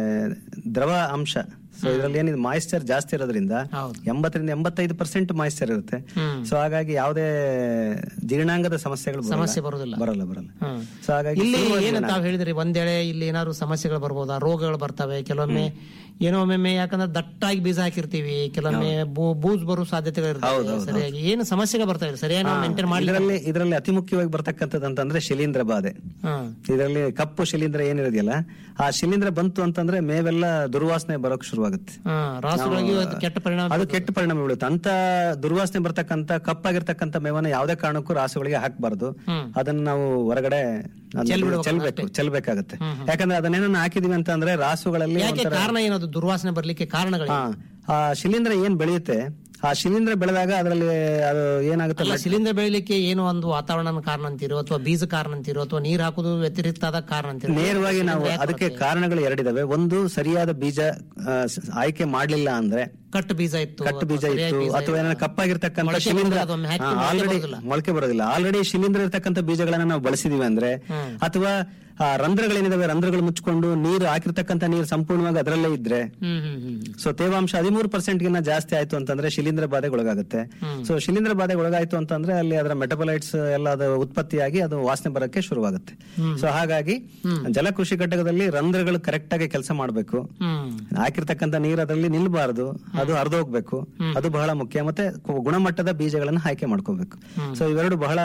ದ್ರವ ಅಂಶ ಸೊ ಇದರಲ್ಲಿ ಏನಿದೆ ಮಾಯಿಶ್ಚರ್ ಜಾಸ್ತಿ ಇರೋದ್ರಿಂದ ಹೌದು. ಎಂಬತ್ತರಿಂದ ಎಂಬತ್ತೈದು ಪರ್ಸೆಂಟ್ ಮಾಯಿಶ್ಚರ್ ಇರುತ್ತೆ ಹ್ಮ್. ಸೊ ಹಾಗಾಗಿ ಯಾವುದೇ ಜೀರ್ಣಾಂಗದ ಸಮಸ್ಯೆಗಳು ಬರಲ್ಲ. ಸಮಸ್ಯೆ ಬರೋದಿಲ್ಲ. ಬರಲ್ಲ ಬರಲ್ಲ ಹ್ಮ್. ಸೊ ಹಾಗಾಗಿ ಇಲ್ಲಿ ಸುಲಭವಾಗಿ ಏನು ನಾವು- ತಾವ್ ಹೇಳಿದ್ರಿ ಒಂದೇಳೆ ಇಲ್ಲಿ ಏನಾದ್ರು ಸಮಸ್ಯೆಗಳು ಬರ್ಬೋದಾ ರೋಗಗಳು ಬರ್ತವೆ ಕೆಲವೊಮ್ಮೆ ಏನೋ ಒಮ್ಮೊಮ್ಮೆ ಯಾಕಂದ್ರೆ ದಟ್ಟಾಗಿ ಬೀಜ ಹಾಕಿರ್ತೀವಿ ಕೆಲವೊಮ್ಮೆ ಬೂ- ಬೂಜ್ ಬರೋ ಸಾಧ್ಯತೆಗಳು ಇರ್ತವೆ ಸರಿಯಾಗಿ ಏನು ಸಮಸ್ಯೆಗೆ ಬರ್ತಾ ಇದೆ ಸರಿಯಾಗಿ ನಾವು ಮೇಂಟೈನ್ ಮಾಡಿ ಇದರಲ್ಲಿ ಇದರಲ್ಲಿ ಅತಿ ಮುಖ್ಯವಾಗಿ ಬರ್ತಕ್ಕಂಥದ್ದು ಅಂತಂದ್ರೆ ಶಿಲೀಂಧ್ರ ಬಾಧೆ ಹ್ಮ್ ಇದರಲ್ಲಿ ಕಪ್ಪು ಶಿಲೀಂಧ್ರ ಏನಿರೋದಿಲ್ಲ ಆ ಶಿಲೀಂಧ್ರ ಬಂತು ಅಂತಂದ್ರೆ ಮೇವೆಲ್ಲ ದುರ್ವಾಸನೆ ಬರೋಕ್ ಶುರುವಾಗುತ್ತೆ ಹ್ಮ್ ರಾಸುಗಳಿಗೆ ನಾವು- ಅದು ಕೆಟ್ಟ ಪರಿಣಾಮ ಅದು ಕೆಟ್ಟ ಪರಿಣಾಮ ಬೀಳುತ್ತೆ ಅಂತ ದುರ್ವಾಸನೆ ಬರ್ತಕ್ಕಂತ ಕಪ್ಪಾಗಿರ್ತಕ್ಕಂತ ಮೇವನ್ನ ಯಾವುದೇ ಕಾರಣಕ್ಕೂ ರಾಸುಗಳಿಗೆ ಹಾಕಬಾರ್ದು ಅದನ್ನ ನಾವು ಹೊರಗಡೆ ಅದನ್ನ ಚೆಲ್ಬಿಡ್ಬೇಕು ಚೆಲ್ಬೇಕು ಚೆಲ್ಬೇಕಾಗತ್ತೆ ಯಾಕಂದ್ರೆ ಅದನ್ನೇನನ್ನ ಹಾಕಿದೀವಿ ಅಂತ ಅಂದ್ರೆ ರಾಸುಗಳಲ್ಲಿ ಯಾಕೆ ಒಂಥರ- ಕಾರಣ ಏನದು ದುರ್ವಾಸನೆ ಬರ್ಲಿಕ್ಕೆ ಕಾರಣಗಳು ಹಾ ಆ ಶಿಲೀಂಧ್ರ ಏನ್ ಬೆಳೆಯುತ್ತೆ ಆ ಶಿಲೀಂಧ್ರ ಬೆಳೆದಾಗ ಅದರಲ್ಲಿ ಅದು ಏನಾಗುತ್ತೆ ಅಲ್ಲ ಶಿಲೀಂಧ್ರ ಬೆಳಿಲಿಕ್ಕೆ ಏನು ಒಂದು ವಾತಾವರಣ ಕಾರಣ ಅಂತೀರೋ ಅಥವಾ ಬೀಜ ಕಾರಣ ಅಂತೀರೋ ಅಥವಾ ನೀರ್ ಹಾಕುದು ವ್ಯತಿರಿಕ್ತವಾದ ಕಾರಣ ಅಂತೀರೋ ನೇರವಾಗಿ ನಾವು ಶಿಲೀಂಧ್ರ ಯಾಕೆ ಅದಕ್ಕೆ ಬರುತ್ತೆ? ಕಾರಣಗಳು ಎರಡಿದಾವೆ ಒಂದು ಸರಿಯಾದ ಬೀಜ ಆ, ಸ- ಆಯ್ಕೆ ಮಾಡ್ಲಿಲ್ಲ ಅಂದ್ರೆ ಕಟ್ಟು ಬೀಜ ಇತ್ತು ಕಟ್ಟು ಬೀಜ ಅಥವಾ ಸರಿಯಾಗಿ ಇತ್ತು ಬೀಜ ಅಥವಾ ಏನಾದ್ರು ಇಲ್ಲ. ಕಪ್ಪಾಗಿರ್ತಕ್ಕಂಥ ಮೊಳಕೆ ಶಿಲೀಂಧ್ರ ಬರೋದಿಲ್ಲ, ಅದೊಮ್ಮೆ ಹಾಕಿ ಮೊಳಕೆ ಆಲ್ರೆಡಿ ಬರೋದಿಲ್ಲ. ಮೊಳಕೆ ಬರೋದಿಲ್ಲ ಆಲ್ರೆಡಿ ಶಿಲೀಂಧ್ರ ಇರ್ತಕ್ಕಂಥ ಬೀಜಗಳನ್ನ ನಾವು ಬಳಸಿದೀವಿ ಅಂದ್ರೆ ಅಥವಾ ಆ ರಂಧ್ರಗಳೇನಿದಾವೆ ರಂಧ್ರಗಳು ಮುಚ್ಕೊಂಡು ನೀರು ಹಾಕಿರ್ತಕ್ಕಂಥ ನೀರು ಸಂಪೂರ್ಣವಾಗಿ ಅದರಲ್ಲೇ ಇದ್ರೆ ಹ್ಮ್ ಹ್ಮ್ ಹ್ಮ್ ಸೊ ತೇವಾಂಶ ಹದಿಮೂರು ಪರ್ಸೆಂಟ್ ಗಿನ್ನ ಜಾಸ್ತಿ ಆಯ್ತು ಅಂತಂದ್ರೆ ಶಿಲೀಂಧ್ರ ಬಾಧೆಗೆ ಒಳಗಾಗುತ್ತೆ ಸೊ ಶಿಲೀಂಧ್ರ ಬಾಧೆಗೆ ಒಳಗಾಯ್ತು ಅಂತಂದ್ರೆ ಅಲ್ಲಿ ಅದರ ಮೆಟಬಲೈಟ್ಸ್ ಎಲ್ಲ ಅದು ಉತ್ಪತ್ತಿಯಾಗಿ ಅದು ವಾಸನೆ ಬರಕ್ಕೆ ಶುರುವಾಗುತ್ತೆ ಸೊ ಹಾಗಾಗಿ ಜಲಕೃಷಿ ಘಟಕದಲ್ಲಿ ರಂಧ್ರಗಳು ಕರೆಕ್ಟ್ ಆಗಿ ಕೆಲಸ ಮಾಡಬೇಕು ಹ್ಮ್ ಹಾಕಿರ್ತಕ್ಕಂಥ ನೀರು ಅದರಲ್ಲಿ ನಿಲ್ಬಾರ್ದು ಅದು ಹರಿದೋಗ್ಬೇಕು ಅದು ಬಹಳ ಮುಖ್ಯ ಮತ್ತೆ ಕು- ಗುಣಮಟ್ಟದ ಬೀಜಗಳನ್ನ ಆಯ್ಕೆ ಮಾಡ್ಕೋಬೇಕು ಸೊ ಇವೆರಡು ಬಹಳ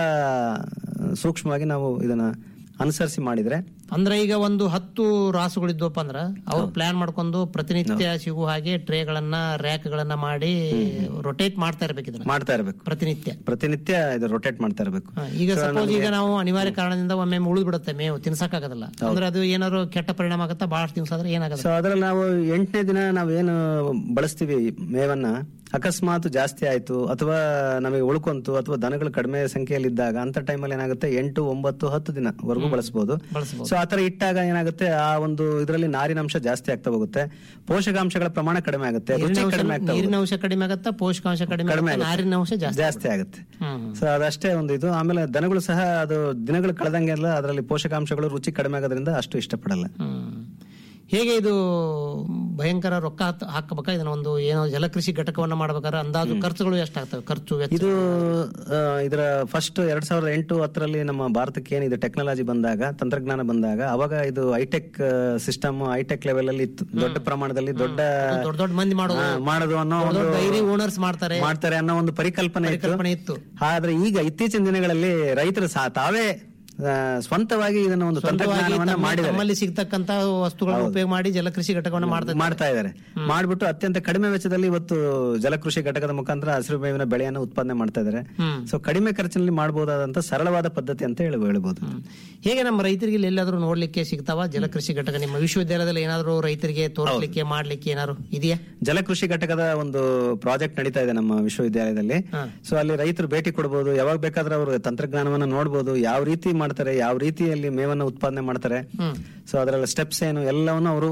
ಸೂಕ್ಷ್ಮವಾಗಿ ನಾವು ಇದನ್ನ ಅನುಸರಿಸಿ ಮಾಡಿದ್ರೆ ಅಂದ್ರೆ ಈಗ ಒಂದು ಹತ್ತು ರಾಸುಗಳಿದ್ವಪ್ಪ ಅಂದ್ರ ಅವ್ರು ಪ್ಲಾನ್ ಮಾಡ್ಕೊಂಡು ಪ್ರತಿನಿತ್ಯ ಸಿಗುವ ಹಾಗೆ ಟ್ರೇಗಳನ್ನ ರ್ಯಾಕ್ ಗಳನ್ನ ಮಾಡಿ ರೊಟೇಟ್ ಮಾಡ್ತಾ ಇರ್ಬೇಕು ಇದನ್ನ ಮಾಡ್ತಾ ಇರಬೇಕು ಪ್ರತಿನಿತ್ಯ ಪ್ರತಿನಿತ್ಯ ಇದು ರೊಟೇಟ್ ಮಾಡ್ತಾ ಇರಬೇಕು ಹ, ಈಗ ಸಪೋಸ್ ಈಗ ನಾವು ಅನಿವಾರ್ಯ ಕಾರಣದಿಂದ ಒಮ್ಮೆ ಉಳಿದು ಬಿಡುತ್ತೆ ಮೇವು ತಿನ್ಸಕ್ಕಾಗಲ್ಲ ಅಂದ್ರೆ ಅದು ಏನಾದ್ರು ಕೆಟ್ಟ ಪರಿಣಾಮ ಆಗುತ್ತಾ ಬಹಳಷ್ಟು ದಿವಸ ಆದ್ರೆ ಏನಾಗಲ್ಲ ಸೊ ಅದ್ರಲ್ಲಿ ನಾವು ಎಂಟನೇ ದಿನ ನಾವೇನು ಬಳಸ್ತೀವಿ ಮೇವನ್ನ ಅಕಸ್ಮಾತ್ ಜಾಸ್ತಿ ಆಯ್ತು ಅಥವಾ ನಮಗೆ ಉಳ್ಕೊಂತು ಅಥವಾ ದನಗಳು ಕಡಿಮೆ ಸಂಖ್ಯೆಯಲ್ಲಿ ಇದ್ದಾಗ ಅಂತ ಟೈಮಲ್ಲಿ ಏನಾಗುತ್ತೆ ಎಂಟು ಒಂಬತ್ತು ಹತ್ತು ದಿನವರೆಗೂ ಬಳಸಬಹುದು ಬಳಸ್ಬೋದು. ಸೊ ಆತರ ಇಟ್ಟಾಗ ಏನಾಗುತ್ತೆ ಆ ಒಂದು ಇದರಲ್ಲಿ ನಾರಿನಾಂಶ ಜಾಸ್ತಿ ಆಗ್ತಾ ಹೋಗುತ್ತೆ ಪೋಷಕಾಂಶಗಳ ಪ್ರಮಾಣ ಕಡಿಮೆ ಆಗುತ್ತೆ ರುಚಿ ನೀರಿನ ಕಡಿಮೆ ಅಂಶ- ಆಗ್ತಾ ನೀರಿನ ಹೋಗುತ್ತೆ ಅಂಶ ಕಡಿಮೆ ಆಗತ್ತಾ ಪೋಷಕಾಂಶ ಕಡಿಮೆ ಕಡಿಮೆ ಆಗತ್ತಾ? ಆಗುತ್ತೆ. ನಾರಿನ ಅಂಶ ಜಾಸ್ತಿ ಜಾಸ್ತಿ ಆಗುತ್ತೆ ಹ್ಮ್ ಸೊ ಅದಷ್ಟೇ ಒಂದು ಇದು ಆಮೇಲೆ ದನಗಳು ಸಹ ಅದು ದಿನಗಳು ಕಳೆದಂಗೆಲ್ಲ ಅದರಲ್ಲಿ ಪೋಷಕಾಂಶಗಳು ರುಚಿ ಕಡಿಮೆ ಆಗೋದ್ರಿಂದ ಅಷ್ಟು ಇಷ್ಟಪಡಲ್ಲ ಹ್ಮ್. ಹೇಗೆ ಇದು ಭಯಂಕರ ರೊಕ್ಕ ಹಾಕ್- ಹಾಕಬೇಕಾ ಇದನ್ನ ಒಂದು ಏನೋ ಜಲಕೃಷಿ ಘಟಕವನ್ನ ಮಾಡ್ಬೇಕಾದ್ರೆ ಅಂದಾಜು ಖರ್ಚುಗಳು ಎಷ್ಟಾಗ್ತವೆ ಖರ್ಚು ವೆಚ್ಚ ಇದು ಆ, ಇದರ ಫಸ್ಟ್ ಎರಡ್ ಸಾವಿರದ ಎಂಟು ಹತ್ತರಲ್ಲಿ ನಮ್ಮ ಭಾರತಕ್ಕೆ ಏನಿದೆ ಟೆಕ್ನಾಲಜಿ ಬಂದಾಗ ತಂತ್ರಜ್ಞಾನ ಬಂದಾಗ ಅವಾಗ ಇದು ಹೈಟೆಕ್ ಸಿಸ್ಟಮ್ ಹೈಟೆಕ್ ಲೆವೆಲ್ ಅಲ್ಲಿ ಇತ್ತು ದೊಡ್ಡ ಪ್ರಮಾಣದಲ್ಲಿ ದೊಡ್ಡ ದೊಡ್ಡ ದೊಡ್ಡ ಮಂದಿ ಮಾಡೋದು ಆ, ಮಾಡೋದು ಅನ್ನೋ ದೊಡ್ಡ ಒಂದು ದೊಡ್ಡ ಡೈರಿ ಓನರ್ಸ್ ಮಾಡ್ತಾರೆ ಮಾಡ್ತಾರೆ ಅನ್ನೋ ಒಂದು ಪರಿಕಲ್ಪನೆ ಪರಿಕಲ್ಪನೆ ಇತ್ತು ಇತ್ತು ಆದ್ರೆ ಈಗ ಇತ್ತೀಚಿನ ದಿನಗಳಲ್ಲಿ ರೈತರು ಸಹ ತಾವೇ ಆ, ಸ್ವಂತವಾಗಿ ಇದನ್ನ ಒಂದು ಸ್ವಂತವಾಗಿ ತಂತ್ರಜ್ಞಾನವನ್ನ ತಮ್ಮ- ಮಾಡಿದ್ದಾರೆ ತಮ್ಮಲ್ಲಿ ಸಿಗ್ತಕ್ಕಂತ ವಸ್ತುಗಳನ್ನು ಉಪಯೋಗ ಮಾಡಿ ಜಲಕೃಷಿ ಘಟಕವನ್ನ ಮಾಡ್ತಾರೆ ಮಾಡ್ತಾ ಇದ್ದಾರೆ ಮಾಡ್ಬಿಟ್ಟು ಅತ್ಯಂತ ಕಡಿಮೆ ವೆಚ್ಚದಲ್ಲಿ ಇವತ್ತು ಜಲಕೃಷಿ ಘಟಕದ ಮುಖಾಂತರ ಹಸಿರು ಮೇವಿನ ಬೆಳೆಯನ್ನು ಉತ್ಪಾದನೆ ಮಾಡ್ತಾ ಇದ್ದಾರೆ ಸೊ ಕಡಿಮೆ ಖರ್ಚಿನಲ್ಲಿ ಮಾಡಬಹುದಾದಂತ ಸರಳವಾದ ಪದ್ಧತಿ ಅಂತ ಹೇಳಿ ಹೇಳ್ಬೋದು ಹೇಗೆ ನಮ್ಮ ರೈತರಿಗೆ ಇಲ್ಲಿ ಎಲ್ಲಾದ್ರೂ ನೋಡ್ಲಿಕ್ಕೆ ಸಿಗ್ತಾವ ಜಲಕೃಷಿ ಘಟಕ ನಿಮ್ಮ ವಿಶ್ವವಿದ್ಯಾಲಯದಲ್ಲಿ ಏನಾದ್ರು ರೈತರಿಗೆ ತೋರಿಸ್ಲಿಕ್ಕೆ ಮಾಡ್ಲಿಕ್ಕೆ ಏನಾದ್ರು ಇದೆಯಾ ಜಲಕೃಷಿ ಘಟಕದ ಒಂದು ಪ್ರಾಜೆಕ್ಟ್ ನಡೀತಾ ಇದೆ ನಮ್ಮ ವಿಶ್ವವಿದ್ಯಾಲಯದಲ್ಲಿ ಸೊ ಅಲ್ಲಿ ರೈತರು ಭೇಟಿ ಕೊಡಬಹುದು ಯಾವಾಗ ಬೇಕಾದ್ರೆ ಅವರು ತಂತ್ರಜ್ಞಾನವನ್ನ ನೋಡಬಹುದು ಯಾವ ರೀತಿ ಮಾಡ್ತಾರೆ ಯಾವ ರೀತಿಯಲ್ಲಿ ಮೇವನ್ನ ಉತ್ಪಾದನೆ ಮಾಡ್ತಾರೆ ಸೊ ಅದರಲ್ಲಿ ಸ್ಟೆಪ್ಸ್ ಏನು ಎಲ್ಲವನ್ನು ಅವರು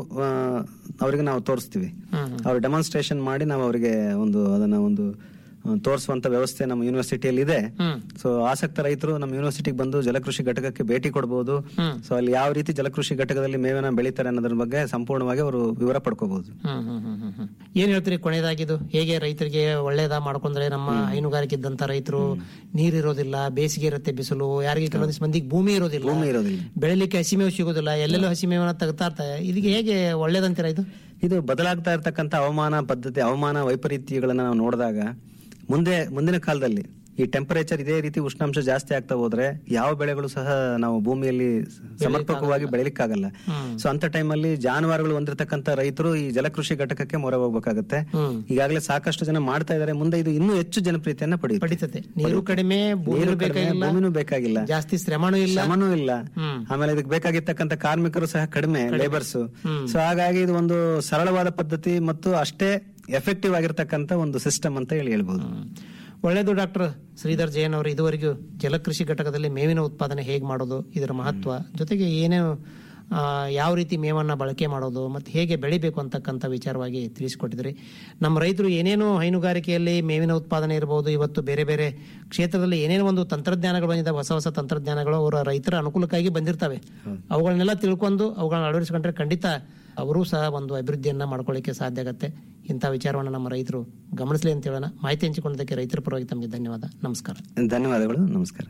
ಅವರಿಗೆ ನಾವು ತೋರಿಸ್ತೀವಿ ಅವ್ರು ಡೆಮಾನ್ಸ್ಟ್ರೇಷನ್ ಮಾಡಿ ನಾವು ಅವರಿಗೆ ಒಂದು ಅದನ್ನ ಒಂದು ಆ, ತೋರಿಸುವಂತ ವ್ಯವಸ್ಥೆ ನಮ್ಮ ಯೂನಿವರ್ಸಿಟಿಯಲ್ಲಿ ಇದೆ ಸೊ ಆಸಕ್ತ ರೈತರು ನಮ್ಮ ಯೂನಿವರ್ಸಿಟಿಗೆ ಬಂದು ಜಲಕೃಷಿ ಘಟಕಕ್ಕೆ ಭೇಟಿ ಕೊಡಬಹುದು ಸೊ ಅಲ್ಲಿ ಯಾವ ರೀತಿ ಜಲಕೃಷಿ ಘಟಕದಲ್ಲಿ ಮೇವನ್ನ ಬೆಳೀತಾರೆ ಅನ್ನೋದ್ರ ಬಗ್ಗೆ ಸಂಪೂರ್ಣವಾಗಿ ಅವರು ವಿವರ ಪಡ್ಕೋಬಹುದು ಹ್ಮ್ ಹ್ಮ್ ಹ್ಮ್ ಹ್ಮ್ ಹ್ಮ್. ಏನ್ ಹೇಳ್ತೀರಿ ಕೊನೆಯದಾಗಿದು ಹೇಗೆ ರೈತರಿಗೆ ಒಳ್ಳೇದ ಮಾಡ್ಕೊಂಡ್ರೆ ನಮ್ಮ ಹೈನುಗಾರಿಕೆ ಇದ್ದಂತ ರೈತರು ನೀರಿರೋದಿಲ್ಲ ಬೇಸಿಗೆ ಇರುತ್ತೆ ಬಿಸಿಲು ಯಾರಿಗೆ ಕೆಲವೊಂದಿಷ್ಟು ಮಂದಿಗೆ ಭೂಮಿ ಇರೋದಿಲ್ಲ ಭೂಮಿ ಇರೋದಿಲ್ಲ ಬೆಳಿಲಿಕ್ಕೆ ಹಸಿಮೇವು ಸಿಗೋದಿಲ್ಲ ಎಲ್ಲೆಲ್ಲೋ ಹಸಿಮೇವನ್ನ ತೆಗ್ತಾ ಇರ್ತಾರೆ ಇದಕ್ಕೆ ಹೇಗೆ ಒಳ್ಳೇದಂತೀರಾ ಇದು ಇದು ಬದಲಾಗ್ತಾ ಇರತಕ್ಕಂತ ಹವಾಮಾನ ಪದ್ಧತಿ ಹವಾಮಾನ ವೈಪರೀತ್ಯಗಳನ್ನ ನಾವು ನೋಡಿದಾಗ ಮುಂದೆ ಮುಂದಿನ ಕಾಲದಲ್ಲಿ ಈ ಟೆಂಪರೇಚರ್ ಇದೇ ರೀತಿ ಉಷ್ಣಾಂಶ ಜಾಸ್ತಿ ಆಗ್ತಾ ಹೋದ್ರೆ ಯಾವ ಬೆಳೆಗಳು ಸಹ ನಾವು ಭೂಮಿಯಲ್ಲಿ ಸಮರ್ಪಕವಾಗಿ ಬೆಳಿಲಿಕ್ಕಾಗಲ್ಲ ಸೊ ಅಂತ ಟೈಮಲ್ಲಿ ಜಾನುವಾರುಗಳು ಹೊಂದಿರತಕ್ಕಂತ ರೈತರು ಈ ಜಲಕೃಷಿ ಘಟಕಕ್ಕೆ ಮೊರೆ ಹೋಗ್ಬೇಕಾಗತ್ತೆ ಈಗಾಗಲೇ ಸಾಕಷ್ಟು ಜನ ಮಾಡ್ತಾ ಇದ್ದಾರೆ ಮುಂದೆ ಇದು ಇನ್ನೂ ಹೆಚ್ಚು ಜನಪ್ರಿಯತೆಯನ್ನ ಪಡೆಯುತ್ತೆ ಪಡಿತತೆ ನೀರು ಕಡಿಮೆ ಭೂಮಿನೂ ನೀರು ಕಡಿಮೆ, ಬೇಕಾಗಿಲ್ಲ ಭೂಮಿನೂ ಬೇಕಾಗಿಲ್ಲ ಜಾಸ್ತಿ ಶ್ರಮನೂ ಇಲ್ಲ ಶ್ರಮನೂ ಇಲ್ಲ ಆಮೇಲೆ ಇದಕ್ಕೆ ಬೇಕಾಗಿರ್ತಕ್ಕಂಥ ಕಾರ್ಮಿಕರು ಸಹ ಕಡಿಮೆ ಲೇಬರ್ಸ್ ಸೊ ಹಾಗಾಗಿ ಇದು ಒಂದು ಸರಳವಾದ ಪದ್ಧತಿ ಮತ್ತು ಅಷ್ಟೇ ಎಫೆಕ್ಟಿವ್ ಆಗಿರ್ತಕ್ಕಂಥ ಒಂದು ಸಿಸ್ಟಮ್ ಅಂತ ಹೇಳಿ ಹೇಳ್ಬೋದು ಒಳ್ಳೆಯದು ಡಾಕ್ಟರ್ ಶ್ರೀಧರ್ ಜೈನ್ ಅವರು ಇದುವರೆಗೂ ಜಲಕೃಷಿ ಘಟಕದಲ್ಲಿ ಮೇವಿನ ಉತ್ಪಾದನೆ ಹೇಗೆ ಮಾಡೋದು ಇದರ ಮಹತ್ವ ಜೊತೆಗೆ ಏನೇನು ಆ, ಯಾವ ರೀತಿ ಮೇವನ್ನ ಬಳಕೆ ಮಾಡೋದು ಮತ್ತು ಹೇಗೆ ಬೆಳಿಬೇಕು ಅಂತಕ್ಕಂಥ ವಿಚಾರವಾಗಿ ತಿಳಿಸಿಕೊಟ್ಟಿದ್ರಿ ನಮ್ಮ ರೈತರು ಏನೇನು ಹೈನುಗಾರಿಕೆಯಲ್ಲಿ ಮೇವಿನ ಉತ್ಪಾದನೆ ಇರಬಹುದು ಇವತ್ತು ಬೇರೆ ಬೇರೆ ಕ್ಷೇತ್ರದಲ್ಲಿ ಏನೇನೋ ಒಂದು ತಂತ್ರಜ್ಞಾನಗಳು ಬಂದಿದ್ದಾವೆ ಹೊಸ ಹೊಸ ತಂತ್ರಜ್ಞಾನಗಳು ಅವರ ರೈತರ ಅನುಕೂಲಕ್ಕಾಗಿ ಬಂದಿರ್ತವೆ ಅವುಗಳನ್ನೆಲ್ಲ ತಿಳ್ಕೊಂಡು ಅವುಗಳನ್ನ ಅಳವಡಿಸ್ಕೊಂಡ್ರೆ ಖಂಡಿತ ಅವರೂ ಸಹ ಒಂದು ಅಭಿವೃದ್ಧಿಯನ್ನ ಮಾಡ್ಕೊಳ್ಳಿಕ್ಕೆ ಸಾಧ್ಯ ಆಗತ್ತೆ ಇಂಥ ವಿಚಾರವನ್ನು ನಮ್ಮ ರೈತರು ಗಮನಿಸಲಿ ಅಂತ ಹೇಳೋಣ ಮಾಹಿತಿ ಹಂಚಿಕೊಂಡದಕ್ಕೆ ರೈತರ ಪರವಾಗಿ ತಮಗೆ ಧನ್ಯವಾದ ನಮಸ್ಕಾರ ಧನ್ಯವಾದಗಳು ನಮಸ್ಕಾರ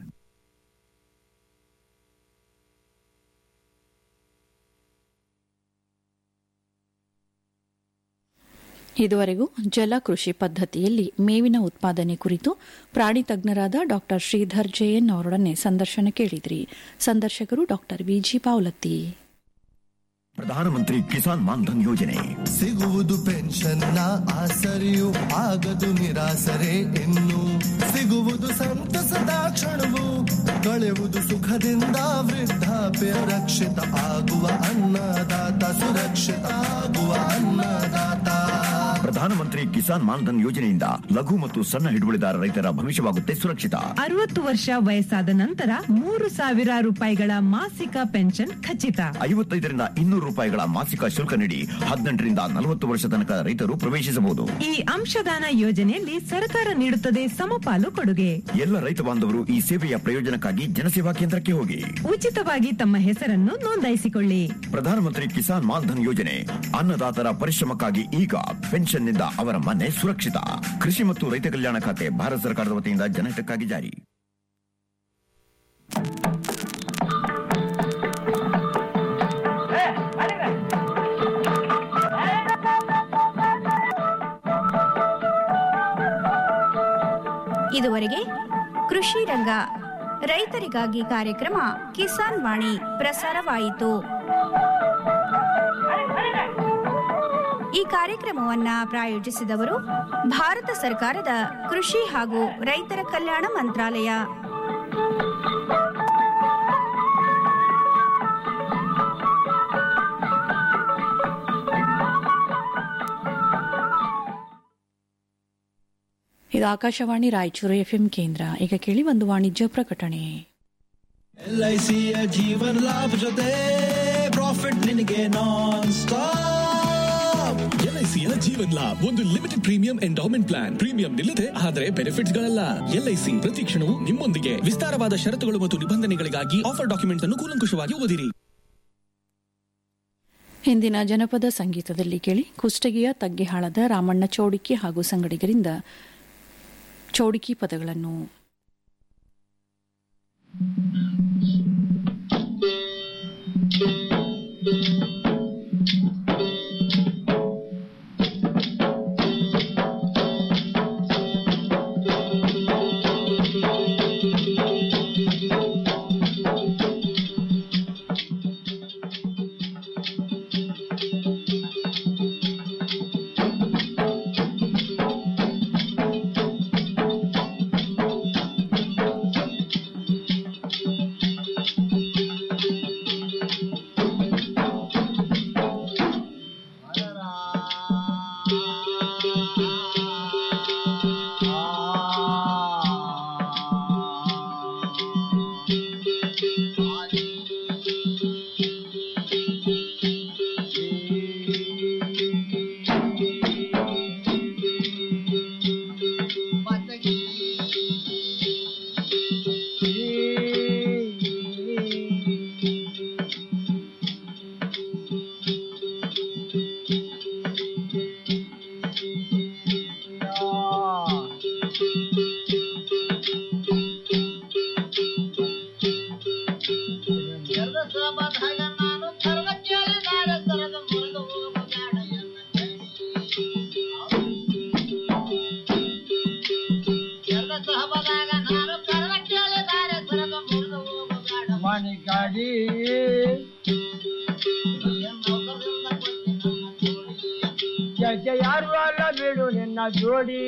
ಇದುವರೆಗೂ ಜಲ ಕೃಷಿ ಪದ್ಧತಿಯಲ್ಲಿ ಮೇವಿನ ಉತ್ಪಾದನೆ ಕುರಿತು ಪ್ರಾಣಿ ತಜ್ಞರಾದ ಡಾ ಶ್ರೀಧರ್ ಜೆಎನ್ ಅವರೊಡನೆ ಸಂದರ್ಶನ ಕೇಳಿದ್ರಿ ಸಂದರ್ಶಕರು ಡಾ ವಿಜಿ ಪಾವಲತ್ತಿ ಪ್ರಧಾನಮಂತ್ರಿ ಕಿಸಾನ್ ಮಾನ್ಧನ್ ಯೋಜನೆ ಸಿಗುವುದು ಪೆನ್ಷನ್ನ ಆಸರೆಯು ಆಗದು ನಿರಾಸರೆ ಇನ್ನು ಸಿಗುವುದು ಸಂತಸದ ಕ್ಷಣವು ಕಳೆಯುವುದು ಸುಖದಿಂದ ವೃದ್ಧಾಪ್ಯ ರಕ್ಷಿತ ಆಗುವ ಅನ್ನದಾತ ಸುರಕ್ಷಿತ ಆಗುವ ಅನ್ನದಾತ ಪ್ರಧಾನಮಂತ್ರಿ ಕಿಸಾನ್ ಮಾನ್ಧನ್ ಯೋಜನೆಯಿಂದ ಲಘು ಮತ್ತು ಸಣ್ಣ ಹಿಡುವಳಿದಾರ ರೈತರ ಭವಿಷ್ಯವಾಗುತ್ತೆ ಸುರಕ್ಷಿತ ಅರವತ್ತು ವರ್ಷ ವಯಸ್ಸಾದ ನಂತರ ಮೂರು ಸಾವಿರ ರೂಪಾಯಿಗಳ ಮಾಸಿಕ ಪೆನ್ಷನ್ ಖಚಿತ ಐವತ್ತೈದರಿಂದ ಇನ್ನೂರು ರೂಪಾಯಿಗಳ ಮಾಸಿಕ ಶುಲ್ಕ ನೀಡಿ ಹದಿನೆಂಟರಿಂದ ನಲವತ್ತು ವರ್ಷ ತನಕ ರೈತರು ಪ್ರವೇಶಿಸಬಹುದು ಈ ಅಂಶದಾನ ಯೋಜನೆಯಲ್ಲಿ ಸರ್ಕಾರ ನೀಡುತ್ತದೆ ಸಮಪಾಲು ಕೊಡುಗೆ ಎಲ್ಲ ರೈತ ಬಾಂಧವರು ಈ ಸೇವೆಯ ಪ್ರಯೋಜನಕ್ಕಾಗಿ ಜನಸೇವಾ ಕೇಂದ್ರಕ್ಕೆ ಹೋಗಿ ಉಚಿತವಾಗಿ ತಮ್ಮ ಹೆಸರನ್ನು ನೋಂದಾಯಿಸಿಕೊಳ್ಳಿ ಪ್ರಧಾನಮಂತ್ರಿ ಕಿಸಾನ್ ಮಾನ್ಧನ್ ಯೋಜನೆ ಅನ್ನದಾತರ ಪರಿಶ್ರಮಕ್ಕಾಗಿ ಈಗ ಪೆನ್ಷನ್ನಿಂದ ಅವರ ಮನೆ ಸುರಕ್ಷಿತ ಕೃಷಿ ಮತ್ತು ರೈತ ಕಲ್ಯಾಣ ಖಾತೆ ಭಾರತ ಸರ್ಕಾರದ ವತಿಯಿಂದ ಜನಹಿತಕ್ಕಾಗಿ ಜಾರಿ ಇದುವರೆಗೆ ಕೃಷಿ ರಂಗ ರೈತರಿಗಾಗಿ ಕಾರ್ಯಕ್ರಮ ಕಿಸಾನ್ ವಾಣಿ ಪ್ರಸಾರವಾಯಿತು ಈ ಕಾರ್ಯಕ್ರಮವನ್ನ ಪ್ರಾಯೋಜಿಸಿದವರು ಭಾರತ ಸರ್ಕಾರದ ಕೃಷಿ ಹಾಗೂ ರೈತರ ಕಲ್ಯಾಣ ಮಂತ್ರಾಲಯ ಇದು ಆಕಾಶವಾಣಿ ರಾಯಚೂರು ಎಫ್ಎಂ ಕೇಂದ್ರ ಈಗ ಕೇಳಿ ಒಂದು ವಾಣಿಜ್ಯ ಪ್ರಕಟಣೆ ಎಲ್ಐಸಿಯ ಜೀವನ ಲಾಭ ಜೊತೆ ಪ್ರಾಫಿಟ್ ನಿನಗೆ ನಾನ್ ಸ್ಟಾಪ್ ಎಲ್ಐಸಿಯ ಜೀವನ್ ಲಾಭ್ ಒಂದು limited premium endowment plan premium ನಿಲ್ಲದೆ ಆದರೆ ಬೆನಿಫಿಟ್ಸ್ ಗಳಲ್ಲ ಎಲ್ಐಸಿ ಪ್ರತಿ ಕ್ಷಣವೂ ನಿಮ್ಮೊಂದಿಗೆ ವಿಸ್ತಾರವಾದ ಷರತ್ತುಗಳು ಮತ್ತು ನಿಬಂಧನೆಗಳಿಗಾಗಿ ಆಫರ್ ಡಾಕ್ಯುಮೆಂಟ್ ಅನ್ನು ಕೂಲಂಕುಷವಾಗಿ ಓದಿರಿ ಹಿಂದಿನ ಜನಪದ ಸಂಗೀತದಲ್ಲಿ ಕೇಳಿ ಕುಷ್ಟಗಿಯ ತಗ್ಗಿಹಾಳದ ರಾಮಣ್ಣ ಚೌಡಿಕಿ ಹಾಗೂ ಸಂಗಡಿಗರಿಂದ ಚೌಡಿಕಿ ಪದಗಳನ್ನು ಗಾಡಿ ಯಾರು ಅಲ್ಲ ಬಿಡು ನಿನ್ನ ಜೋಡಿ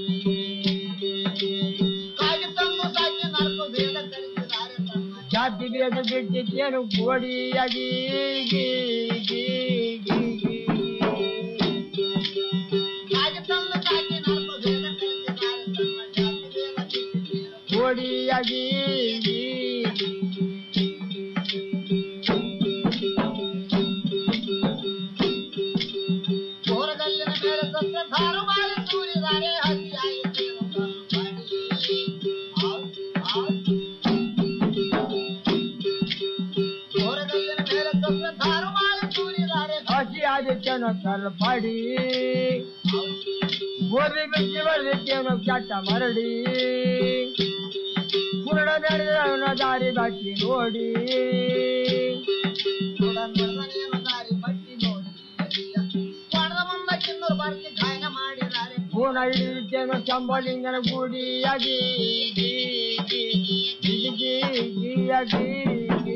ಜಾತಿ ಭೇದ ಬಿಟ್ಟಿದ್ದೇನು ಗೋಡಿಯಾಗಿ ಗೀ, ಗೀ, ಗೀ, ಗೀ. ಗೋಡಿಯಾಗಿ ಗೀ, ಹಸಿ ಆದಿತ್ಯನ ಕಲ್ಪಡಿ ಗೋಧಿ ಬಿಚ್ಚಿ ಬರ್ದಿತ್ತೇನು ಚಟ್ಟ ಮರಡಿ ಕುರುಡ ನಡೆದವನ ದಾರಿ ಬಾಕಿ ನೋಡಿ ದಾರಿ ಬಟ್ಟಿ ನೋಡಿ ಮುಂದಕ್ಕಿನ್ನೂರು ಬಾರ್ಕಿ ಖಾಯನ ಹಿಡಿಯುತ್ತೇನೋ ಶಂಭಲಿಂಗನ ಗುಡಿಯಾಗಿ ಗಿ, ಗಿ, ಗಿ, ಗಿ, ಗಿಯಾಗಿ, ಗಿ,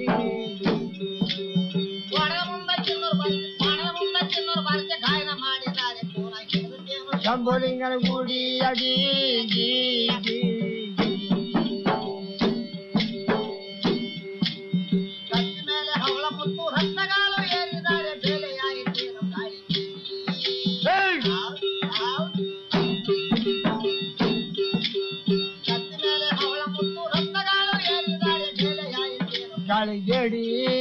ಶಂಭಲಿಂಗನ ಗುಡಿಯಾಗಿ ಗಿ, ಗಿ, ಗಾಳಿಗೇಡಿ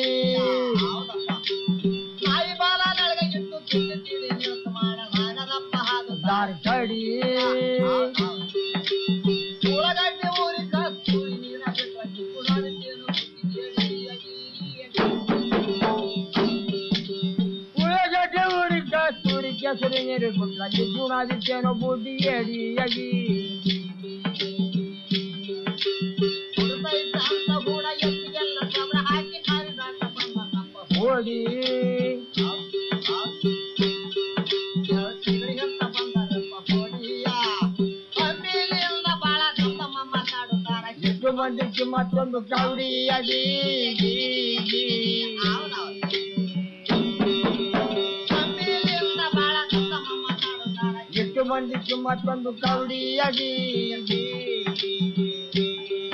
ದಾರಿ ಕಡಿ ಉಳ್ಳಗಡ್ಡೆ ಊರಿ ಕಸ್ತೂರಿ ಕೆಸರಿ ನೀರು ಕುಟ್ಲಾಗಿ ಗುಣಾದಿತ್ಯನೋ ಬುದ್ಧಿ ಏಡಿಯಾಗಿ ಓಡಿ ಎಷ್ಟು ಮಂದಿಗೆ ಮತ್ತೊಂದು ಕೌಡಿಯಾಗಿ ಗಿ, ಗಿ. ಎಷ್ಟು ಮಂದಿಗೆ ಮತ್ತೊಂದು ಕೌಡಿಯಾಗಿ ಗಿ, ಗಿ.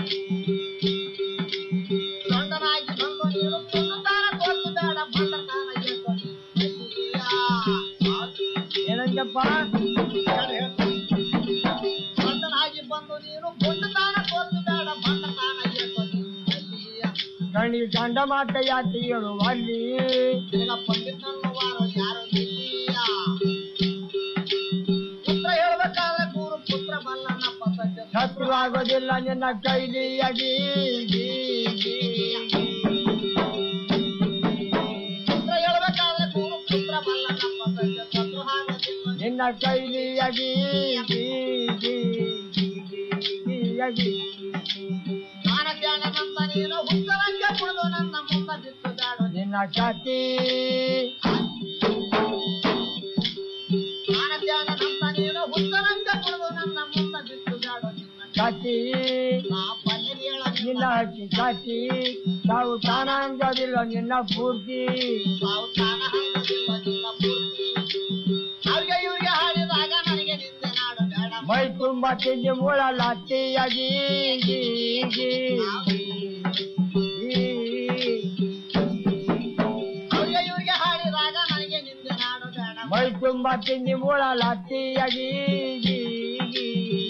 ಏನಂದಪ್ಪ ಗಣಿ ಗಂಡ ಮಾತ ಯಾತಿ ಹೇಳುವಲ್ಲಿ ಶತ್ರು ಆಗೋದಿಲ್ಲ ನಿನ್ನ ಕೈಲಿಯಾಗಿ ಗಿ, ಗಿ, ಗಿ. ನಿನ್ನ ಕೈಲಿಯಾಗಿ ಗಿ, ಗಿ, ಗಿ, ಗಿ, ಗಿಯಾಗಿ. ನಿನ್ನ ಕತಿ ಕತಿ ನಿನ್ನ ಹಕ್ಕಿ ಕತಿ ತಾವು ತಾನಂಗದಿಲ್ಲ ನಿನ್ನ ಪೂರ್ತಿ ಮೈ ತುಂಬ ತಿಂಡಿ ಮೂಳ ಲತ್ತಿಯಾಗಿ ಗಿ, ಗಿ, ಮೈ ತುಂಬ ತಿಂಡಿ ಮೂಳ ಲತ್ತಿಯಾಗಿ ಗಿ, ಗಿ,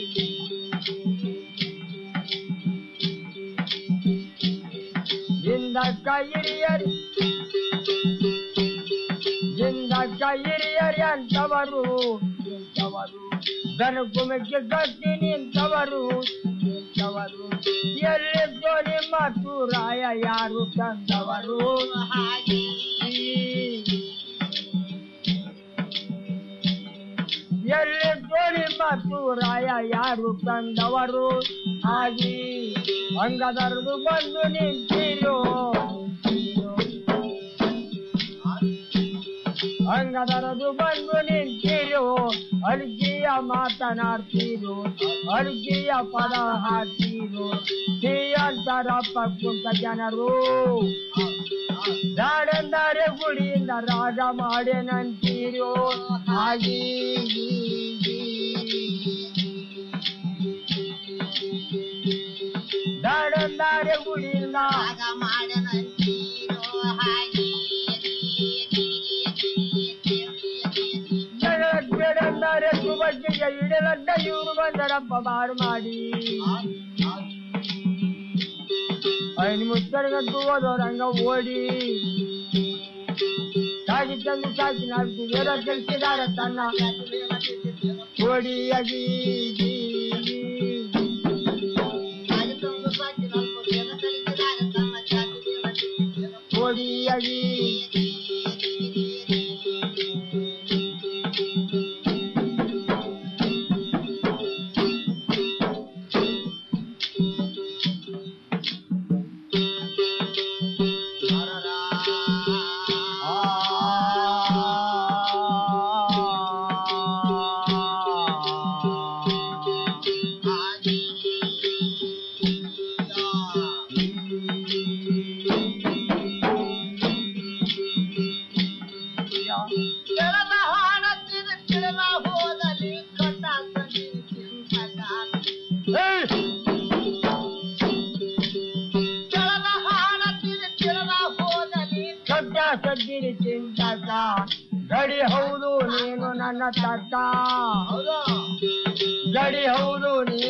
ಜಿಂದಕ್ಕ ಹಿರಿಯರಿ ಜಿಂದಕ್ಕ ಹಿರಿಯರಿ ಅಂತವರು ನಿಂತವರು ಬೆನಕುಮಕ್ಕೆ ಗಟ್ಟಿ ನಿಂತವರು ನಿಂತವರು ಎಲ್ಲಿದ್ದೋ ನಿಮ್ಮ ತೂರಾಯ ಯಾರು ತಂದವರು ಎಲ್ಲಿದ್ದೋ ನಿಮ್ಮ ತೂರಾಯ ಯಾರು ತಂದವರು ಆಗಿ ಅಂಗದರದು ಬಂದು ನಿಂತಿರೋ ಅಂಗದರದು ಬಂದು ನಿಂತಿರೋ ಅರ್ಜಿಯ ಮಾತನಾಡ್ತೀರೋ ಅರ್ಜಿಯ ಪದ ಹಾಡ್ತೀರೋ ಶ್ರೀಯಂತರಪ್ಪ ಕುಂತ ಜನರು ನಾಡೆಂದರೆ ಗುಡಿಯಿಂದ ರಾಗ ಮಾಡೇನಂತೀರೋ ಆಗಿ ನಾಡೆಂದರೆ ಗುಡಿಯಿಂದ ಜಗತ್ಬೇಡೆಂದರೆ ಸುಬಜ್ಜಿಗೆ ಇಡಲಡ್ಡ ಇವರು ಬಂದರಪ್ಪ ಬಾರು ಮಾಡಿ ಐದು ಮುತ್ತರಿಗಂತೂ ಹೋದವರಂಗ ಓಡಿ ಸಾಗಿ ತಂದು ಸಾಕಿ ನಾಲ್ಕು ಬೇರೆ ತಿಳಿಸಿದಾರ ತನ್ನ ಓಡಿಯಾಗಿ ಓಡಿಯಾಗಿ ಕೆಳದ ಹಾಡತ್ತಿದ ಕೆಳದ ಹೋದಲ್ಲಿ ಕಟ್ಟ ಸಗಿರಿ ಚಿಂತಕ. ಏಯ್! ಕೆಳದ ಹಾಡತ್ತಿದ ಕೆಳದ ಹೋದಲ್ಲಿ ಕಟ್ಟ ಸಗಿರಿ ಚಿಂತಕ ಗಡಿ ಹೌದು ನೀನು ನನ್ನ ತಕ್ಕ ಹೌದು ಗಡಿ ಹೌದು ನೀನು